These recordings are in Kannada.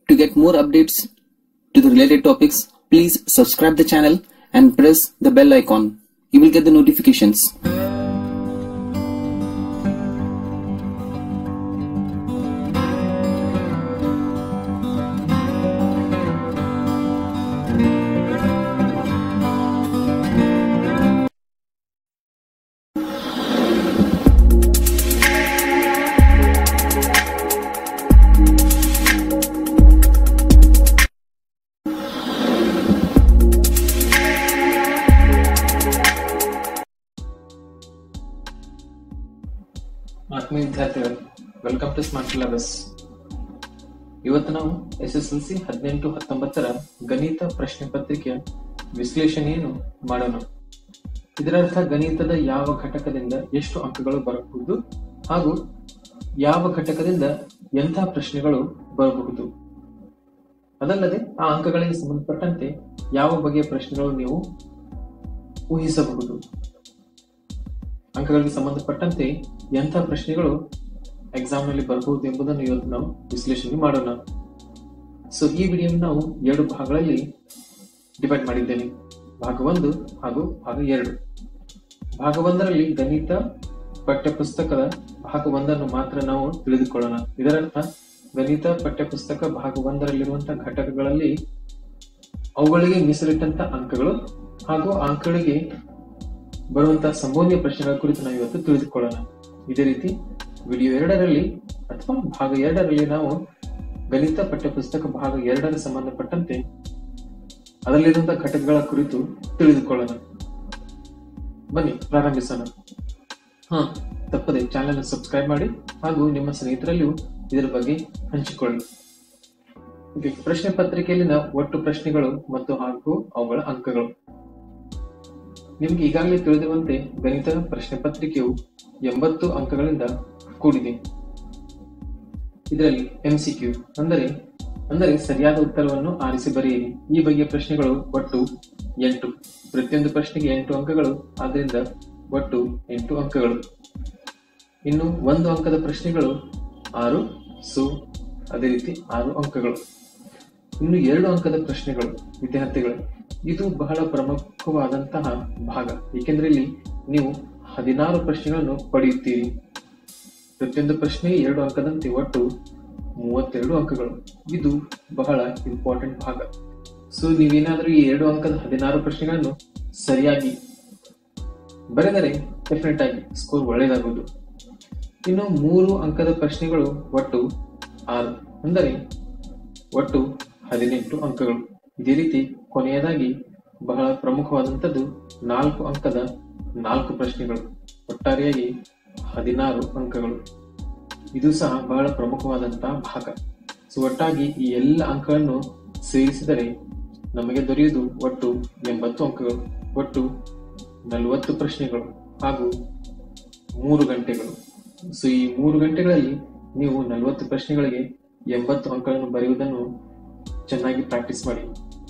To get more updates to the related topics, please subscribe the channel and press the bell icon. You will get the notifications. ಆತ್ಮೀಯ ವಿದ್ಯಾರ್ಥಿಗಳು ವೆಲ್ಕಮ್ ಟು ಸ್ಮಾರ್ಟ್ ಸಿಲೆಬಸ್ ಇವತ್ತು ನಾವು ಎಸ್ ಎಸ್ ಎಲ್ ಸಿ ಹದಿನೆಂಟು ಹತ್ತೊಂಬತ್ತರ ಗಣಿತ ಪ್ರಶ್ನೆ ಪತ್ರಿಕೆಯ ವಿಶ್ಲೇಷಣೆಯನ್ನು ಮಾಡೋಣ ಇದರರ್ಥ ಗಣಿತದ ಯಾವ ಘಟಕದಿಂದ ಎಷ್ಟು ಅಂಕಗಳು ಬರಬಹುದು ಹಾಗೂ ಯಾವ ಘಟಕದಿಂದ ಎಂಥ ಪ್ರಶ್ನೆಗಳು ಬರಬಹುದು ಅದಲ್ಲದೆ ಆ ಅಂಕಗಳಿಗೆ ಸಂಬಂಧಪಟ್ಟಂತೆ ಯಾವ ಬಗೆಯ ಪ್ರಶ್ನೆಗಳು ನೀವು ಊಹಿಸಬಹುದು ಅಂಕಗಳಿಗೆ ಸಂಬಂಧಪಟ್ಟಂತೆ ಎಂಥ ಪ್ರಶ್ನೆಗಳು ಎಕ್ಸಾಮ್ ನಲ್ಲಿ ಬರಬಹುದು ಎಂಬುದನ್ನು ಇವತ್ತು ನಾವು ವಿಶ್ಲೇಷಣೆ ಮಾಡೋಣ ಸೊ ಈ ವಿಡಿಯೋ ನಾವು ಎರಡು ಭಾಗಗಳಲ್ಲಿ ಡಿವೈಡ್ ಮಾಡಿದ್ದೇನೆ ಭಾಗ ಒಂದು ಹಾಗೂ ಭಾಗ ಎರಡು ಭಾಗ ಒಂದರಲ್ಲಿ ಗಣಿತ ಪಠ್ಯಪುಸ್ತಕದ ಭಾಗ ಒಂದನ್ನು ಮಾತ್ರ ನಾವು ತಿಳಿದುಕೊಳ್ಳೋಣ ಇದರರ್ಥ ಗಣಿತ ಪಠ್ಯಪುಸ್ತಕ ಭಾಗ ಒಂದರಲ್ಲಿರುವಂತಹ ಘಟಕಗಳಲ್ಲಿ ಅವುಗಳಿಗೆ ಮೀಸಲಿಟ್ಟಂತ ಅಂಕಗಳು ಹಾಗೂ ಆ ಅಂಕಗಳಿಗೆ ಬರುವಂತಹ ಸಂಭವನೀಯ ಪ್ರಶ್ನೆಗಳ ಕುರಿತು ನಾವು ಇವತ್ತು ತಿಳಿದುಕೊಳ್ಳೋಣ ಇದೇ ರೀತಿ ವಿಡಿಯೋ ಎರಡರಲ್ಲಿ ಅಥವಾ ಭಾಗ ಎರಡರಲ್ಲಿ ನಾವು ಗಣಿತ ಪಠ್ಯಪುಸ್ತಕ ಭಾಗ ಎರಡರ ಸಂಬಂಧಪಟ್ಟಂತೆ ಅದರಲ್ಲಿರುವಂತಹ ಘಟಕಗಳ ಕುರಿತು ತಿಳಿದುಕೊಳ್ಳೋಣ ಬನ್ನಿ ಪ್ರಾರಂಭಿಸೋಣ ಹಾ ತಪ್ಪದೆ ಚಾನೆಲ್ ಸಬ್ಸ್ಕ್ರೈಬ್ ಮಾಡಿ ಹಾಗೂ ನಿಮ್ಮ ಸ್ನೇಹಿತರಲ್ಲಿಯೂ ಇದರ ಬಗ್ಗೆ ಹಂಚಿಕೊಳ್ಳಿ Okay, ಪ್ರಶ್ನೆ ಪತ್ರಿಕೆಯಲ್ಲಿನ ಒಟ್ಟು ಪ್ರಶ್ನೆಗಳು ಮತ್ತು ಹಾಗೂ ಅವುಗಳ ಅಂಕಗಳು ನಿಮ್ಗೆ ಈಗಾಗಲೇ ತಿಳಿದಿರುವಂತೆ ಗಣಿತ ಪ್ರಶ್ನೆ ಪತ್ರಿಕೆಯು ಎಂಬತ್ತು ಅಂಕಗಳಿಂದ ಕೂಡಿದೆ ಇದರಲ್ಲಿ ಎಂಸಿಕ್ಯೂ ಅಂದರೆ ಅಂದರೆ ಸರಿಯಾದ ಉತ್ತರವನ್ನು ಆರಿಸಿ ಬರೆಯಿರಿ ಈ ಬಗೆಯ ಪ್ರಶ್ನೆಗಳು ಒಟ್ಟು ಎಂಟು ಪ್ರತಿಯೊಂದು ಪ್ರಶ್ನೆಗೆ ಎಂಟು ಅಂಕಗಳು ಆದ್ದರಿಂದ ಒಟ್ಟು ಎಂಟು ಅಂಕಗಳು ಇನ್ನು ಒಂದು ಅಂಕದ ಪ್ರಶ್ನೆಗಳು ಆರು ಸೊ ಅದೇ ರೀತಿ ಆರು ಅಂಕಗಳು ಇನ್ನು ಎರಡು ಅಂಕದ ಪ್ರಶ್ನೆಗಳು ವಿದ್ಯಾರ್ಥಿಗಳು ಇದು ಬಹಳ ಪ್ರಮುಖವಾದಂತಹ ಭಾಗ ಏಕೆಂದರೆ ಇಲ್ಲಿ ನೀವು ಹದಿನಾರು ಪ್ರಶ್ನೆಗಳನ್ನು ಪಡೆಯುತ್ತೀರಿ ಪ್ರತಿಯೊಂದು ಪ್ರಶ್ನೆಗೆ ಎರಡು ಅಂಕದಂತೆ ಒಟ್ಟು ಮೂವತ್ತೆರಡು ಅಂಕಗಳು ಇದು ಬಹಳ ಇಂಪಾರ್ಟೆಂಟ್ ಭಾಗ ಸೊ ನೀವೇನಾದ್ರೂ ಈ ಎರಡು ಅಂಕದ ಹದಿನಾರು ಪ್ರಶ್ನೆಗಳನ್ನು ಸರಿಯಾಗಿ ಬರೆದರೆ ಡೆಫಿನೆಟ್ ಆಗಿ ಸ್ಕೋರ್ ಒಳ್ಳೆಯದಾಗುವುದು ಇನ್ನು ಮೂರು ಅಂಕದ ಪ್ರಶ್ನೆಗಳು ಒಟ್ಟು ಆರು ಅಂದರೆ ಒಟ್ಟು ಹದಿನೆಂಟು ಅಂಕಗಳು ಇದೇ ರೀತಿ ಕೊನೆಯದಾಗಿ ಬಹಳ ಪ್ರಮುಖವಾದಂಥದ್ದು ನಾಲ್ಕು ಅಂಕದ ನಾಲ್ಕು ಪ್ರಶ್ನೆಗಳು ಒಟ್ಟಾರೆಯಾಗಿ ಹದಿನಾರು ಅಂಕಗಳು ಇದು ಸಹ ಬಹಳ ಪ್ರಮುಖವಾದಂತಹ ಭಾಗ ಸೊ ಒಟ್ಟಾಗಿ ಈ ಎಲ್ಲ ಅಂಕಗಳನ್ನು ಸೇರಿಸಿದರೆ ನಮಗೆ ದೊರೆಯುವುದು ಒಟ್ಟು ಎಂಬತ್ತು ಅಂಕಗಳು ಒಟ್ಟು ನಲವತ್ತು ಪ್ರಶ್ನೆಗಳು ಹಾಗೂ ಮೂರು ಗಂಟೆಗಳು ಸೊ ಈ ಮೂರು ಗಂಟೆಗಳಲ್ಲಿ ನೀವು ನಲವತ್ತು ಪ್ರಶ್ನೆಗಳಿಗೆ ಎಂಬತ್ತು ಅಂಕಗಳನ್ನು ಬರೆಯುವುದನ್ನು ಚೆನ್ನಾಗಿ ಪ್ರಾಕ್ಟೀಸ್ ಮಾಡಿ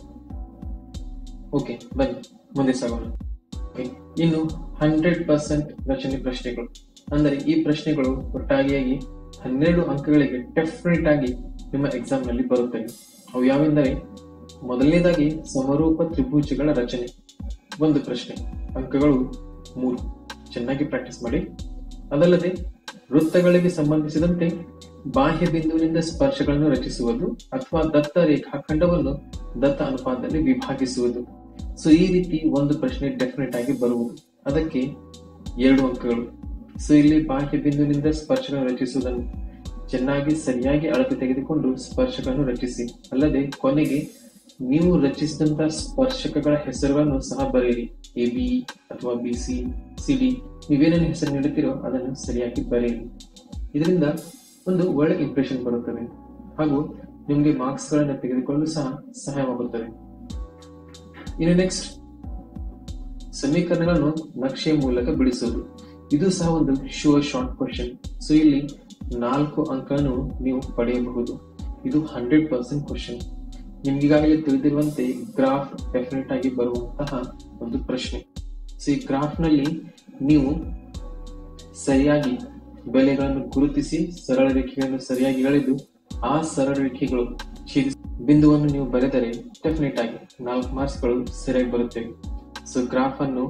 ಓಕೆ ಬನ್ನಿ ಮುಂದೆ ಸಾಗೋಣ Okay, ಇನ್ನು ಹಂಡ್ರೆಡ್ ಪರ್ಸೆಂಟ್ ರಚನೆ ಪ್ರಶ್ನೆಗಳು ಅಂದರೆ ಈ ಪ್ರಶ್ನೆಗಳು ಒಟ್ಟಾಗಿಯಾಗಿ ಹನ್ನೆರಡು ಅಂಕಗಳಿಗೆ ಡೆಫಿನೆಟ್ ಆಗಿ ನಿಮ್ಮ ಎಕ್ಸಾಮ್ ನಲ್ಲಿ ಬರುತ್ತವೆ ಅವು ಯಾವೆಂದರೆ ಮೊದಲನೇದಾಗಿ ಸಮರೂಪ ತ್ರಿಭುಜಗಳ ರಚನೆ ಒಂದು ಪ್ರಶ್ನೆ ಅಂಕಗಳು ಮೂರು ಚೆನ್ನಾಗಿ ಪ್ರಾಕ್ಟೀಸ್ ಮಾಡಿ ಅದಲ್ಲದೆ ವೃತ್ತಗಳಿಗೆ ಸಂಬಂಧಿಸಿದಂತೆ ಬಾಹ್ಯ ಬಿಂದುವಿನಿಂದ ಸ್ಪರ್ಶಗಳನ್ನು ರಚಿಸುವುದು ಅಥವಾ ದತ್ತ ರೇಖಾಖಂಡವನ್ನು ದತ್ತ ಅನುಪಾತದಲ್ಲಿ ವಿಭಾಗಿಸುವುದು ಸೊ ಈ ರೀತಿ ಒಂದು ಪ್ರಶ್ನೆ ಡೆಫಿನೆಟ್ ಆಗಿ ಬರುವುದು ಅದಕ್ಕೆ ಎರಡು ಅಂಕಗಳು ಸೊ ಇಲ್ಲಿ ಬಾಹ್ಯ ಬಿಂದುವಿನಿಂದ ಸ್ಪರ್ಶಗಳನ್ನು ರಚಿಸುವುದನ್ನು ಚೆನ್ನಾಗಿ ಸರಿಯಾಗಿ ಅಳತೆ ತೆಗೆದುಕೊಂಡು ಸ್ಪರ್ಶಕವನ್ನು ರಚಿಸಿ ಅಲ್ಲದೆ ಕೊನೆಗೆ ನೀವು ರಚಿಸಿದಂತಹ ಸ್ಪರ್ಶಕಗಳ ಹೆಸರುಗಳನ್ನು ಸಹ ಬರೆಯಿರಿ ಎ ಬಿ ಅಥವಾ ಬಿ ಸಿ ಸಿ ಡಿ ನೀವೇನೇನು ಹೆಸರು ನೀಡುತ್ತೀರೋ ಅದನ್ನು ಸರಿಯಾಗಿ ಬರೆಯಿರಿ ಇದರಿಂದ ಒಂದು ಒಳ್ಳೆ ಇಂಪ್ರೆಷನ್ ಬರುತ್ತದೆ ಹಾಗೂ ನಿಮಗೆ ಮಾರ್ಕ್ಸ್ ಗಳನ್ನು ತೆಗೆದುಕೊಳ್ಳಲು ಸಹ ಸಹಾಯವಾಗುತ್ತದೆ ಇನ್ನು ನೆಕ್ಸ್ಟ್ ಸಮೀಕರಣಗಳನ್ನು ನಕ್ಷೆಯ ಮೂಲಕ ಬಿಡಿಸುವುದು ಇದು ಸಹ ಒಂದು ಶುವರ್ ಶಾರ್ಟ್ ಕ್ವಶನ್ ಸೊ ಇಲ್ಲಿ ನಾಲ್ಕು ಅಂಕವನ್ನು ನೀವು ಪಡೆಯಬಹುದು ಇದು ಹಂಡ್ರೆಡ್ ಪರ್ಸೆಂಟ್ ಕ್ವಶನ್ ನಿಮ್ಗೀಗಾಗಲೇ ತಿಳಿದಿರುವಂತೆ ಗ್ರಾಫ್ ಡೆಫಿನೆಟ್ ಆಗಿ ಬರುವಂತಹ ಒಂದು ಪ್ರಶ್ನೆ ಸೊ ಈ ಗ್ರಾಫ್ ನಲ್ಲಿ ನೀವು ಸರಿಯಾಗಿ ಬೆಲೆಗಳನ್ನು ಗುರುತಿಸಿ ಸರಳ ರೇಖೆಗಳನ್ನು ಸರಿಯಾಗಿ ಎಳೆದು ಆ ಸರಳ ರೇಖೆಗಳು ಛೇದಿಸಿ ಬಿಂದುವನ್ನು ನೀವು ಬರೆದರೆ ಡೆಫಿನೆಟ್ ಆಗಿ ನಾಲ್ಕು ಮಾರ್ಕ್ಸ್ಗಳು ಸರಿಯಾಗಿ ಬರುತ್ತವೆ ಸೊ ಗ್ರಾಫ್ ಅನ್ನು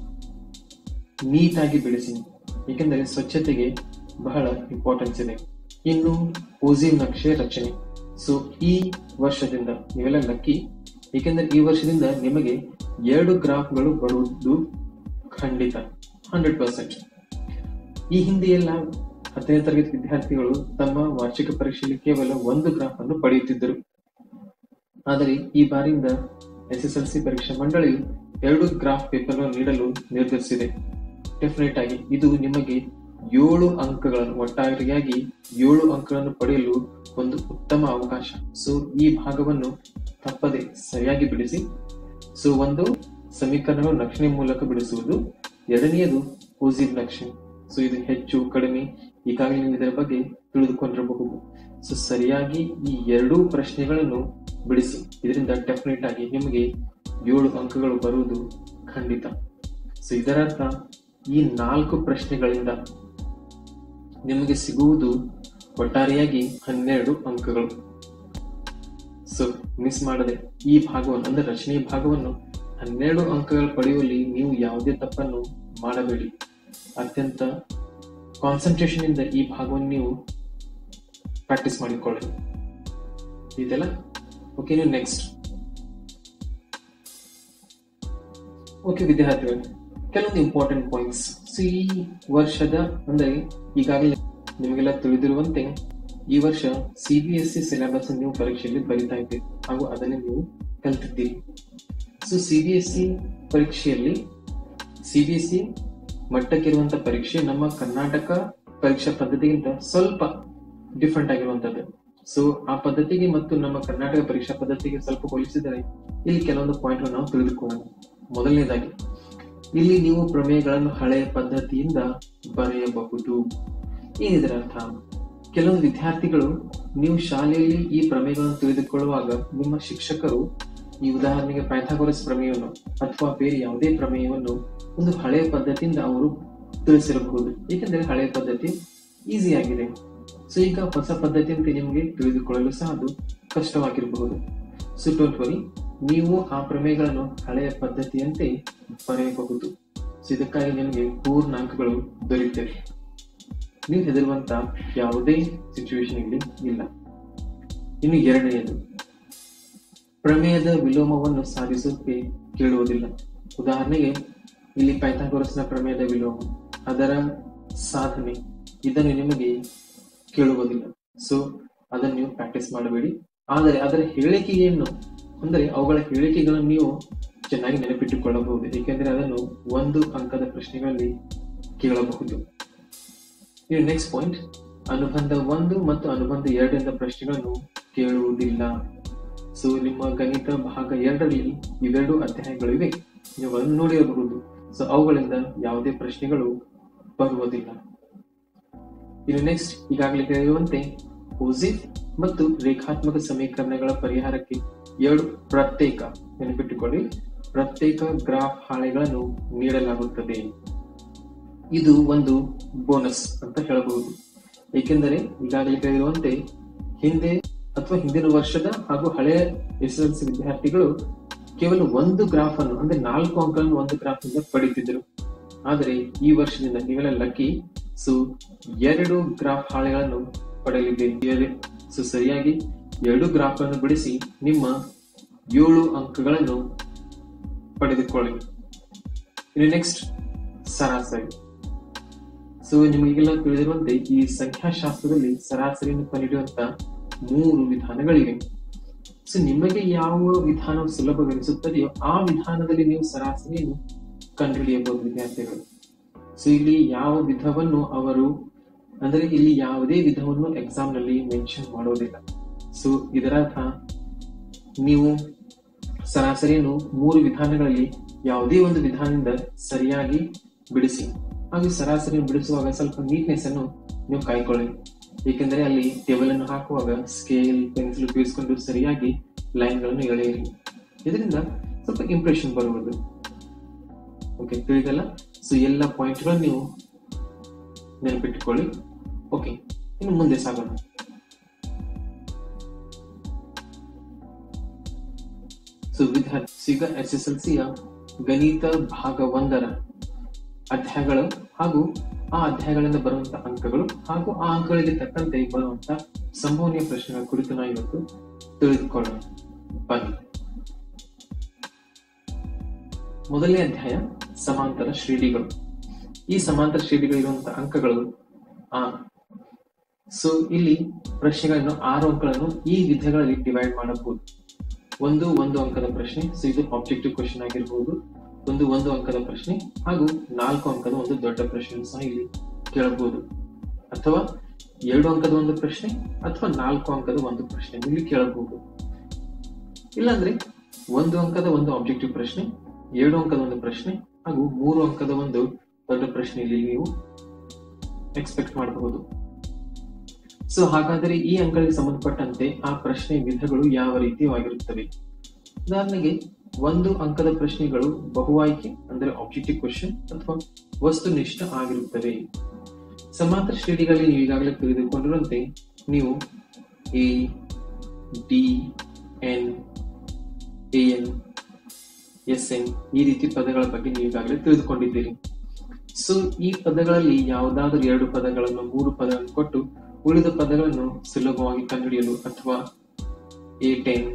ನೀಟಾಗಿ ಬಿಡಿಸಿ ಏಕೆಂದರೆ ಸ್ವಚ್ಛತೆಗೆ ಬಹಳ ಇಂಪಾರ್ಟೆನ್ಸ್ ಇದೆ ಇನ್ನು ಓಜಿವ್ ನಕ್ಷೆ ರಚನೆ ಸೊ ಈ ವರ್ಷದಿಂದ ನೀವೆಲ್ಲ ಲಕ್ಕಿ ಏಕೆಂದರೆ ಈ ವರ್ಷದಿಂದ ನಿಮಗೆ ಎರಡು ಗ್ರಾಫ್ಗಳು ಬರುವುದು ಖಂಡಿತ ಹಂಡ್ರೆಡ್ ಪರ್ಸೆಂಟ್ ಈ ಹಿಂದೆ ಎಲ್ಲ ಹತ್ತನೇ ತರಗತಿ ವಿದ್ಯಾರ್ಥಿಗಳು ತಮ್ಮ ವಾರ್ಷಿಕ ಪರೀಕ್ಷೆಯಲ್ಲಿ ಕೇವಲ ಒಂದು ಗ್ರಾಫ್ ಅನ್ನು ಪಡೆಯುತ್ತಿದ್ದರು ಆದರೆ ಈ ಬಾರಿಯಿಂದ ಎಸ್ ಎಸ್ ಎಲ್ ಸಿ ಪರೀಕ್ಷಾ ಮಂಡಳಿಯು ಎರಡು ಗ್ರಾಫ್ ಪೇಪರ್ ನೀಡಲು ನಿರ್ಧರಿಸಿದೆ ಡೆಫಿನೆಟ್ ಆಗಿ ಇದು ನಿಮಗೆ ಏಳು ಅಂಕಗಳನ್ನು ಒಟ್ಟಾರೆಯಾಗಿ ಏಳು ಅಂಕಗಳನ್ನು ಪಡೆಯಲು ಒಂದು ಉತ್ತಮ ಅವಕಾಶ ಸೊ ಈ ಭಾಗವನ್ನು ತಪ್ಪದೆ ಸರಿಯಾಗಿ ಬಿಡಿಸಿ ಸೊ ಒಂದು ಸಮೀಕರಣಗಳು ನಕ್ಷೆ ಮೂಲಕ ಬಿಡಿಸುವುದು ಎರಡನೆಯದು ಓಜಿವ್ ನಕ್ಷೆ ಸೊ ಇದು ಹೆಚ್ಚು ಕಡಿಮೆ ಈಗಾಗಲೇ ನೀವು ಇದರ ಬಗ್ಗೆ ತಿಳಿದುಕೊಂಡಿರಬಹುದು ಸೊ ಸರಿಯಾಗಿ ಈ ಎರಡೂ ಪ್ರಶ್ನೆಗಳನ್ನು ಬಿಡಿಸಿ ಇದರಿಂದ ಡೆಫಿನೆಟ್ ಆಗಿ ನಿಮಗೆ ಏಳು ಅಂಕಗಳು ಬರುವುದು ಖಂಡಿತ ಸೊ ಇದರರ್ಥ ಈ ನಾಲ್ಕು ಪ್ರಶ್ನೆಗಳಿಂದ ನಿಮಗೆ ಸಿಗುವುದು ಒಟ್ಟಾರೆಯಾಗಿ ಹನ್ನೆರಡು ಅಂಕಗಳು ಸೊ ಮಿಸ್ ಮಾಡದೆ ಈ ಭಾಗವನ್ನು ಅಂದ್ರೆ ರಚನೆ ಭಾಗವನ್ನು ಹನ್ನೆರಡು ಅಂಕಗಳು ಪಡೆಯುವಲ್ಲಿ ನೀವು ಯಾವುದೇ ತಪ್ಪನ್ನು ಮಾಡಬೇಡಿ ಅತ್ಯಂತ ಕಾನ್ಸಂಟ್ರೇಷನ್ ಇಂದ ಈ ಭಾಗವನ್ನು ನೀವು ಪ್ರಾಕ್ಟೀಸ್ ಮಾಡಿಕೊಳ್ಳಿ ಇದೆಲ್ಲ ಓಕೆ ನೀವು ನೆಕ್ಸ್ಟ್ ಓಕೆ ವಿದ್ಯಾರ್ಥಿಗಳು ಕೆಲವೊಂದು ಇಂಪಾರ್ಟೆಂಟ್ ಪಾಯಿಂಟ್ಸ್ ಸೊ ಈ ವರ್ಷದ ಅಂದರೆ ಈಗಾಗಲೇ ನಿಮಗೆಲ್ಲ ತಿಳಿದಿರುವಂತೆ ಈ ವರ್ಷ C B S C syllabus ನೀವು ಪರೀಕ್ಷೆಯಲ್ಲಿ ಬರಿತಾ ಇದ್ದೀರಿ ಹಾಗೂ ಅದನ್ನು ನೀವು ಕಲ್ತಿದ್ದೀರಿ so C B S C ಪರೀಕ್ಷೆಯಲ್ಲಿ ಸಿ ಬಿ ಎಸ್ ಸಿ ಮಟ್ಟಕ್ಕಿರುವಂತಹ ಪರೀಕ್ಷೆ ನಮ್ಮ ಕರ್ನಾಟಕ ಪರೀಕ್ಷಾ ಪದ್ಧತಿಗಿಂತ ಸ್ವಲ್ಪ ಡಿಫ್ರೆಂಟ್ ಆಗಿರುವಂತದ್ದು ಸೊ ಆ ಪದ್ಧತಿಗೆ ಮತ್ತು ನಮ್ಮ ಕರ್ನಾಟಕ ಪರೀಕ್ಷಾ ಪದ್ಧತಿಗೆ ಸ್ವಲ್ಪ ಹೋಲಿಸಿದರೆ ಇಲ್ಲಿ ಕೆಲವೊಂದು ಪಾಯಿಂಟ್ ನಾವು ತಿಳಿದುಕೊಳ್ಳೋಣ ಮೊದಲನೇದಾಗಿ ಇಲ್ಲಿ ನೀವು ಪ್ರಮೇಯಗಳನ್ನು ಹಳೆಯ ಪದ್ಧತಿಯಿಂದ ಬರೆಯಬಹುದು ಏನಿದರ ಅರ್ಥ ಕೆಲವೊಂದು ವಿದ್ಯಾರ್ಥಿಗಳು ನೀವು ಶಾಲೆಯಲ್ಲಿ ಈ ಪ್ರಮೇಯಗಳನ್ನು ತಿಳಿದುಕೊಳ್ಳುವಾಗ ನಿಮ್ಮ ಶಿಕ್ಷಕರು ಈ ಉದಾಹರಣೆಗೆ ಪೈಥಾಗೋರಸ್ ಪ್ರಮೇಯವನ್ನು ಅಥವಾ ಬೇರೆ ಯಾವುದೇ ಪ್ರಮೇಯವನ್ನು ಒಂದು ಹಳೆಯ ಪದ್ಧತಿಯಿಂದ ಅವರು ತಿಳಿಸಿರಬಹುದು ಏಕೆಂದರೆ ಹಳೆಯ ಪದ್ಧತಿ ಈಸಿ ಆಗಿದೆ ಸೊ ಈಗ ಹೊಸ ಪದ್ಧತಿಯಂತೆ ನಿಮಗೆ ತಿಳಿದುಕೊಳ್ಳಲು ಸಹ ಅದು ಕಷ್ಟವಾಗಿರಬಹುದು ಸೊ ಡೋಂಟ್ ವರಿ ನೀವು ಆ ಪ್ರಮೇಯಗಳನ್ನು ಹಳೆಯ ಪದ್ಧತಿಯಂತೆ ಬರೆಯಬಹುದು ಸೊ ಇದಕ್ಕಾಗಿ ನಿಮಗೆ ಪೂರ್ಣಾಂಕಗಳು ದೊರೆಯುತ್ತವೆ ನೀವು ಹೆದರುವಂತ ಯಾವುದೇ ಸಿಚುವೇಶನ್ ಇಲ್ಲಿ ಇಲ್ಲ ಇನ್ನು ಎರಡನೆಯದು ಪ್ರಮೇಯದ ವಿಲೋಮವನ್ನು ಸಾಧಿಸೋಕೆ ಕೇಳುವುದಿಲ್ಲ ಉದಾಹರಣೆಗೆ ಇಲ್ಲಿ ಪೈಥಾಗೋರಸ್ನ ಪ್ರಮೇಯದ ವಿಲೋಮ ಅದರ ಸಾಧನೆ ಇದನ್ನು ನಿಮಗೆ ಕೇಳುವುದಿಲ್ಲ ಸೊ ಅದನ್ನು ನೀವು ಪ್ರಾಕ್ಟೀಸ್ ಮಾಡಬೇಡಿ ಆದರೆ ಅದರ ಹೇಳಿಕೆಯನ್ನು ಅಂದರೆ ಅವುಗಳ ಹೇಳಿಕೆಗಳನ್ನು ನೀವು ಚೆನ್ನಾಗಿ ನೆನಪಿಟ್ಟುಕೊಳ್ಳಬಹುದು ಏಕೆಂದರೆ ಅದನ್ನು ಒಂದು ಅಂಕದ ಪ್ರಶ್ನೆಗಳಲ್ಲಿ ಕೇಳಬಹುದು ಇನ್ನು ನೆಕ್ಸ್ಟ್ ಪಾಯಿಂಟ್ ಅನುಬಂಧ ಒಂದು ಮತ್ತು ಅನುಬಂಧ ಎರಡರಿಂದ ಪ್ರಶ್ನೆಗಳನ್ನು ಕೇಳುವುದಿಲ್ಲ ಸೊ ನಿಮ್ಮ ಗಣಿತ ಭಾಗ ಎರಡರಲ್ಲಿ ಇವೆರಡು ಅಧ್ಯಾಯಗಳು ಇವೆ ನೀವು ಅದನ್ನು ನೋಡಿರಬಹುದು ಸೊ ಅವುಗಳಿಂದ ಯಾವುದೇ ಪ್ರಶ್ನೆಗಳು ಬರುವುದಿಲ್ಲ ಇನ್ನು ನೆಕ್ಸ್ಟ್ ಈಗಾಗಲೇ ಹೇಳಿರುವಂತೆ ಓಸಿಫ್ ಮತ್ತು ರೇಖಾತ್ಮಕ ಸಮೀಕರಣಗಳ ಪರಿಹಾರಕ್ಕೆ ಎರಡು ಪ್ರತ್ಯೇಕ ನೆನಪಿಟ್ಟುಕೊಳ್ಳಿ ಪ್ರತ್ಯೇಕ ಗ್ರಾಫ್ ಹಾಳೆಗಳನ್ನು ನೀಡಲಾಗುತ್ತದೆ ಇದು ಒಂದು ಬೋನಸ್ ಅಂತ ಹೇಳಬಹುದು ಏಕೆಂದರೆ ಈಗಾಗಲೇ ಹೇಳಿರುವಂತೆ ಹಿಂದೆ ಅಥವಾ ಹಿಂದಿನ ವರ್ಷದ ಹಾಗೂ ಹಳೆಯ ಎಸ್ ಎಲ್ ಸಿ ವಿದ್ಯಾರ್ಥಿಗಳು ಕೇವಲ ಒಂದು ಗ್ರಾಫ್ ಅನ್ನು ಅಂದ್ರೆ ನಾಲ್ಕು ಅಂಕಗಳನ್ನು ಒಂದು ಗ್ರಾಫ್ ನಿಂದ ಪಡಿತಿದ್ರು ಆದರೆ ಈ ವರ್ಷದಿಂದ ನೀವೆಲ್ಲ ಲಕ್ಕಿ ಸೊ ಎರಡು ಗ್ರಾಫ್ ಹಾಳೆಗಳನ್ನು ಪಡೆಯಲಿದ್ದೀರಿ ಸೊ ಸರಿಯಾಗಿ ಎರಡು ಗ್ರಾಫ್ ಅನ್ನು ಬಿಡಿಸಿ ನಿಮ್ಮ ಏಳು ಅಂಕಗಳನ್ನು ಪಡೆದುಕೊಳ್ಳಿ ಇನ್ನು ನೆಕ್ಸ್ಟ್ ಸರಾಸರಿ ಸೊ ನಿಮಗೆಲ್ಲ ತಿಳಿದಿರುವಂತೆ ಈ ಸಂಖ್ಯಾಶಾಸ್ತ್ರದಲ್ಲಿ ಸರಾಸರಿಯನ್ನು ಕಂಡುಹಿಡಿಯುವಂತ ಮೂರು ವಿಧಾನಗಳಿವೆ ಸೊ ನಿಮಗೆ ಯಾವ ವಿಧಾನ ಸುಲಭವೆನಿಸುತ್ತದೆಯೋ ಆ ವಿಧಾನದಲ್ಲಿ ನೀವು ಸರಾಸರಿಯನ್ನು ಕಂಡುಹಿಡಿಯಬಹುದು ವಿದ್ಯಾರ್ಥಿಗಳು ಸೊ ಇಲ್ಲಿ ಯಾವ ವಿಧವನ್ನು ಅವರು ಅಂದರೆ ಇಲ್ಲಿ ಯಾವುದೇ ವಿಧವನ್ನು ಎಕ್ಸಾಮ್ ನಲ್ಲಿ ಮೆನ್ಷನ್ ಮಾಡೋದಿಲ್ಲ ಸೊ ಇದರರ್ಥ ನೀವು ಸರಾಸರಿಯನ್ನು ಮೂರು ವಿಧಾನಗಳಲ್ಲಿ ಯಾವುದೇ ಒಂದು ವಿಧಾನದಿಂದ ಸರಿಯಾಗಿ ಬಿಡಿಸಿ ಹಾಗೂ ಸರಾಸರಿ ಬಿಡಿಸುವಾಗ ಸ್ವಲ್ಪ ನೀಟ್ನೆಸ್ ಅನ್ನು ನೀವು ಕಾಯ್ಕೊಳ್ಳಿ ಏಕೆಂದರೆ ಅಲ್ಲಿ ಟೇಬಲ್ ಅನ್ನು ಹಾಕುವಾಗ ಸ್ಕೇಲ್ ಪೆನ್ಸಿಲ್ ಉಪಯೋಗಿಸಿಕೊಂಡು ಸರಿಯಾಗಿ ಲೈನ್ ಗಳನ್ನು ಎಳೆಯಿರಿ ಇದರಿಂದ ಸ್ವಲ್ಪ ಇಂಪ್ರೆಷನ್ ಬರುವುದು ಓಕೆ ತಿಳಿದಲ್ಲ ಸೊ ಎಲ್ಲ ಪಾಯಿಂಟ್ ಗಳನ್ನು ನೀವು ನೆನಪಿಟ್ಟುಕೊಳ್ಳಿ ಓಕೆ ಇನ್ನು ಮುಂದೆ ಸಾಗೋಣ ಸೊ ವಿದ್ಯಾರ್ಥಿ ಈಗ ಎಸ್ ಎಸ್ ಎಲ್ ಸಿಯ ಗಣಿತ ಭಾಗ ಒಂದರ ಅಧ್ಯಾಯಗಳು ಹಾಗೂ ಆ ಅಧ್ಯಾಯಗಳಿಂದ ಬರುವಂತಹ ಅಂಕಗಳು ಹಾಗೂ ಆ ಅಂಕಗಳಿಗೆ ತಕ್ಕಂತೆ ಬರುವಂತಹ ಸಂಭವನೀಯ ಪ್ರಶ್ನೆಗಳ ಕುರಿತು ನಾವು ಇವತ್ತು ತಿಳಿದುಕೊಳ್ಳೋಣ ಬನ್ನಿ ಮೊದಲನೇ ಅಧ್ಯಾಯ ಸಮಾಂತರ ಶ್ರೇಣಿಗಳು ಈ ಸಮಾಂತರ ಶ್ರೇಣಿಗಳಿರುವಂತಹ ಅಂಕಗಳು ಆ ಸೊ ಇಲ್ಲಿ ಪ್ರಶ್ನೆಗಳನ್ನು ಆರು ಅಂಕಗಳನ್ನು ಈ ವಿಧಗಳಲ್ಲಿ ಡಿವೈಡ್ ಮಾಡಬಹುದು ಒಂದು ಒಂದು ಅಂಕದ ಪ್ರಶ್ನೆ ಸೊ ಇದು ಆಬ್ಜೆಕ್ಟಿವ್ ಕ್ವಶನ್ ಆಗಿರಬಹುದು ಒಂದು ಒಂದು ಅಂಕದ ಪ್ರಶ್ನೆ ಹಾಗೂ ನಾಲ್ಕು ಅಂಕದ ಒಂದು ದೊಡ್ಡ ಪ್ರಶ್ನೆ ಸಹ ಇಲ್ಲಿ ಕೇಳಬಹುದು ಅಥವಾ ಎರಡು ಅಂಕದ ಒಂದು ಪ್ರಶ್ನೆ ಅಥವಾ ನಾಲ್ಕು ಅಂಕದ ಒಂದು ಪ್ರಶ್ನೆ ಇಲ್ಲಿ ಕೇಳಬಹುದು ಇಲ್ಲಾಂದ್ರೆ ಒಂದು ಅಂಕದ ಒಂದು ಆಬ್ಜೆಕ್ಟಿವ್ ಪ್ರಶ್ನೆ ಎರಡು ಅಂಕದ ಒಂದು ಪ್ರಶ್ನೆ ಹಾಗೂ ಮೂರು ಅಂಕದ ಒಂದು ದೊಡ್ಡ ಪ್ರಶ್ನೆ ಇಲ್ಲಿ ನೀವು ಎಕ್ಸ್ಪೆಕ್ಟ್ ಮಾಡಬಹುದು ಸೊ ಹಾಗಾದರೆ ಈ ಅಂಕಗಳಿಗೆ ಸಂಬಂಧಪಟ್ಟಂತೆ ಆ ಪ್ರಶ್ನೆ ವಿಧಗಳು ಯಾವ ರೀತಿಯಾಗಿರುತ್ತವೆ ಉದಾಹರಣೆಗೆ ಒಂದು ಅಂಕದ ಪ್ರಶ್ನೆಗಳು ಬಹು ಆಯ್ಕೆ ಅಂದ್ರೆ ಆಬ್ಜೆಕ್ಟಿವ್ ಕ್ವಶನ್ ಅಥವಾ ವಸ್ತುನಿಷ್ಠ ಆಗಿರುತ್ತವೆ ಸಮಾಂತರ ಶ್ರೇಣಿಗಳಲ್ಲಿ ನೀವು ಈಗಾಗಲೇ ತಿಳಿದುಕೊಂಡಿರುವಂತೆ ನೀವು A D N A N S N ಈ ರೀತಿ ಪದಗಳ ಬಗ್ಗೆ ನೀವು ಈಗಾಗಲೇ ತಿಳಿದುಕೊಂಡಿದ್ದೀರಿ ಸೊ ಈ ಪದಗಳಲ್ಲಿ ಯಾವುದಾದರೂ ಎರಡು ಪದಗಳನ್ನು ಮೂರು ಪದಗಳನ್ನು ಕೊಟ್ಟು ಉಳಿದ ಪದಗಳನ್ನು ಸುಲಭವಾಗಿ ಕಂಡುಹಿಡಿಯಲು ಅಥವಾ ಎ ಟೆನ್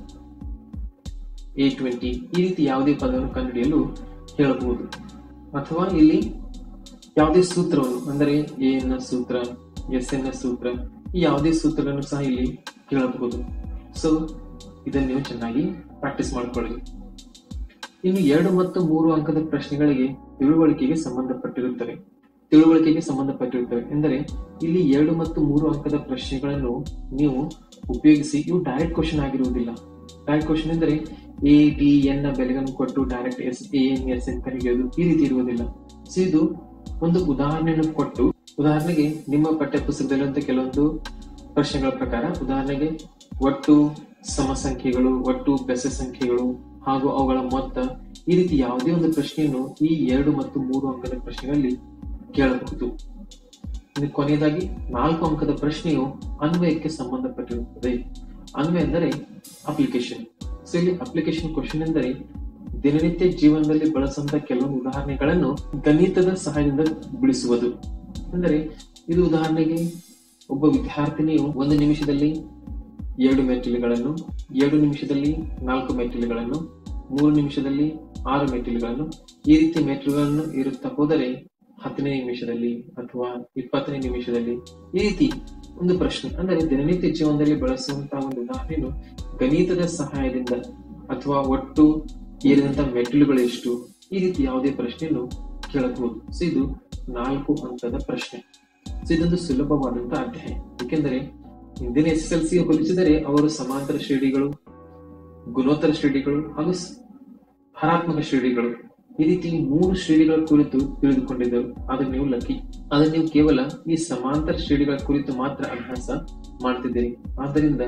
ಎ ಟ್ವೆಂಟಿ ಈ ರೀತಿ ಯಾವುದೇ ಪದವನ್ನು ಕಂಡುಹಿಡಿಯಲು ಹೇಳಬಹುದು ಅಥವಾ ಇಲ್ಲಿ ಯಾವುದೇ ಸೂತ್ರವನ್ನು ಅಂದರೆ ಎ ಎನ್ನ ಸೂತ್ರ ಎಸ್ ಎನ್ನ ಸೂತ್ರ ಈ ಯಾವುದೇ ಸೂತ್ರಗಳನ್ನು ಸಹ ಇಲ್ಲಿ ಕೇಳಬಹುದು ಸೊ ಇದನ್ನು ನೀವು ಚೆನ್ನಾಗಿ ಪ್ರಾಕ್ಟೀಸ್ ಮಾಡಿಕೊಳ್ಳಿ ಇನ್ನು ಎರಡು ಮತ್ತು ಮೂರು ಅಂಕದ ಪ್ರಶ್ನೆಗಳಿಗೆ ತಿಳುವಳಿಕೆಗೆ ಸಂಬಂಧಪಟ್ಟಿರುತ್ತವೆ ತಿಳುವಳಿಕೆಗೆ ಸಂಬಂಧಪಟ್ಟಿರುತ್ತವೆ ಎಂದರೆ ಇಲ್ಲಿ ಎರಡು ಮತ್ತು ಮೂರು ಅಂಕದ ಪ್ರಶ್ನೆಗಳನ್ನು ನೀವು ಉಪಯೋಗಿಸಿ ಇವು ಡೈರೆಕ್ಟ್ ಕ್ವಶನ್ ಆಗಿರುವುದಿಲ್ಲ ಡೈರೆಕ್ಟ್ ಕ್ವಶನ್ ಎಂದರೆ ಎ ಟಿ ಎನ್ ನ ಬೆಲೆಗಳನ್ನು ಕೊಟ್ಟು direct S A N S N ಕರೆಯುವುದು ಈ ರೀತಿ ಇರುವುದಿಲ್ಲ ಸೊ ಇದು ಒಂದು ಉದಾಹರಣೆಯನ್ನು ಕೊಟ್ಟು ಉದಾಹರಣೆಗೆ ನಿಮ್ಮ ಪಠ್ಯ ಪುಸ್ತಕದಲ್ಲಿರುವಂತಹ ಕೆಲವೊಂದು ಪ್ರಶ್ನೆಗಳ ಪ್ರಕಾರ ಉದಾಹರಣೆಗೆ ಒಟ್ಟು ಸಮ ಸಂಖ್ಯೆಗಳು ಒಟ್ಟು ಬೆಸ ಸಂಖ್ಯೆಗಳು ಹಾಗೂ ಅವುಗಳ ಮೊತ್ತ ಈ ರೀತಿ ಯಾವುದೇ ಒಂದು ಪ್ರಶ್ನೆಯನ್ನು ಈ ಎರಡು ಮತ್ತು ಮೂರು ಅಂಕದ ಪ್ರಶ್ನೆಗಳಲ್ಲಿ ಕೇಳಬಹುದು ಇನ್ನು ಕೊನೆಯದಾಗಿ ನಾಲ್ಕು ಅಂಕದ ಪ್ರಶ್ನೆಯು ಅನ್ವಯಕ್ಕೆ ಸಂಬಂಧಪಟ್ಟಿರುತ್ತದೆ ಅನ್ವಯ ಎಂದರೆ ಅಪ್ಲಿಕೇಶನ್ ಸೊ ಇಲ್ಲಿ ಅಪ್ಲಿಕೇಶನ್ ಕ್ವಶನ್ ಎಂದರೆ ದಿನನಿತ್ಯ ಜೀವನದಲ್ಲಿ ಬಳಸುವಂತಹ ಕೆಲವೊಂದು ಉದಾಹರಣೆಗಳನ್ನು ಗಣಿತದ ಸಹಾಯದಿಂದ ಬಿಡಿಸುವುದು ಅಂದರೆ ಇದು ಉದಾಹರಣೆಗೆ ಒಬ್ಬ ವಿದ್ಯಾರ್ಥಿನಿಯು ಒಂದು ನಿಮಿಷದಲ್ಲಿ ಎರಡು ಮೆಟ್ಟಿಲುಗಳನ್ನು ಎರಡು ನಿಮಿಷದಲ್ಲಿ ನಾಲ್ಕು ಮೆಟ್ಟಿಲುಗಳನ್ನು ಮೂರು ನಿಮಿಷದಲ್ಲಿ ಆರು ಮೆಟ್ಟಿಲುಗಳನ್ನು ಈ ರೀತಿ ಮೆಟ್ಟಿಲುಗಳನ್ನು ಇರುತ್ತಾ ಹೋದರೆ ಹತ್ತನೇ ನಿಮಿಷದಲ್ಲಿ ಅಥವಾ ಇಪ್ಪತ್ತನೇ ನಿಮಿಷದಲ್ಲಿ ಈ ರೀತಿ ಒಂದು ಪ್ರಶ್ನೆ ಅಂದರೆ ದಿನನಿತ್ಯ ಜೀವನದಲ್ಲಿ ಬಳಸುವಂತಹ ಒಂದು ಉದಾಹರಣೆಯನ್ನು ಗಣಿತದ ಸಹಾಯದಿಂದ ಅಥವಾ ಒಟ್ಟು ಏರಿದಂತಹ ಮೆಟ್ಟಿಲುಗಳು ಎಷ್ಟು ಈ ರೀತಿ ಯಾವುದೇ ಪ್ರಶ್ನೆಯನ್ನು ಕೇಳಬಹುದು ಸೊ ಇದು ನಾಲ್ಕು ಹಂತದ ಪ್ರಶ್ನೆ ಸೊ ಇದೊಂದು ಸುಲಭವಾದಂತಹ ಅಧ್ಯಾಯ ಏಕೆಂದರೆ ಹಿಂದಿನ ಎಸ್ ಎಸ್ ಎಲ್ ಸಿ ಹೋಲಿಸಿದರೆ ಅವರು ಸಮಾಂತರ ಶ್ರೇಣಿಗಳು ಗುಣೋತ್ತರ ಶ್ರೇಣಿಗಳು ಹಾಗೂ ಸ್- ಹರಾತ್ಮಕ ಶ್ರೇಣಿಗಳು ಈ ರೀತಿ ಮೂರು ಶ್ರೇಣಿಗಳ ಕುರಿತು ತಿಳಿದುಕೊಂಡಿದ್ದರು ಆದ್ರೆ ನೀವು ಲಕ್ಕಿ ಆದ್ರೆ ನೀವು ಕೇವಲ ಈ ಸಮಾಂತರ ಶ್ರೇಣಿಗಳ ಕುರಿತು ಮಾತ್ರ ಅಭ್ಯಾಸ ಮಾಡ್ತಿದ್ದೀರಿ ಆದ್ದರಿಂದ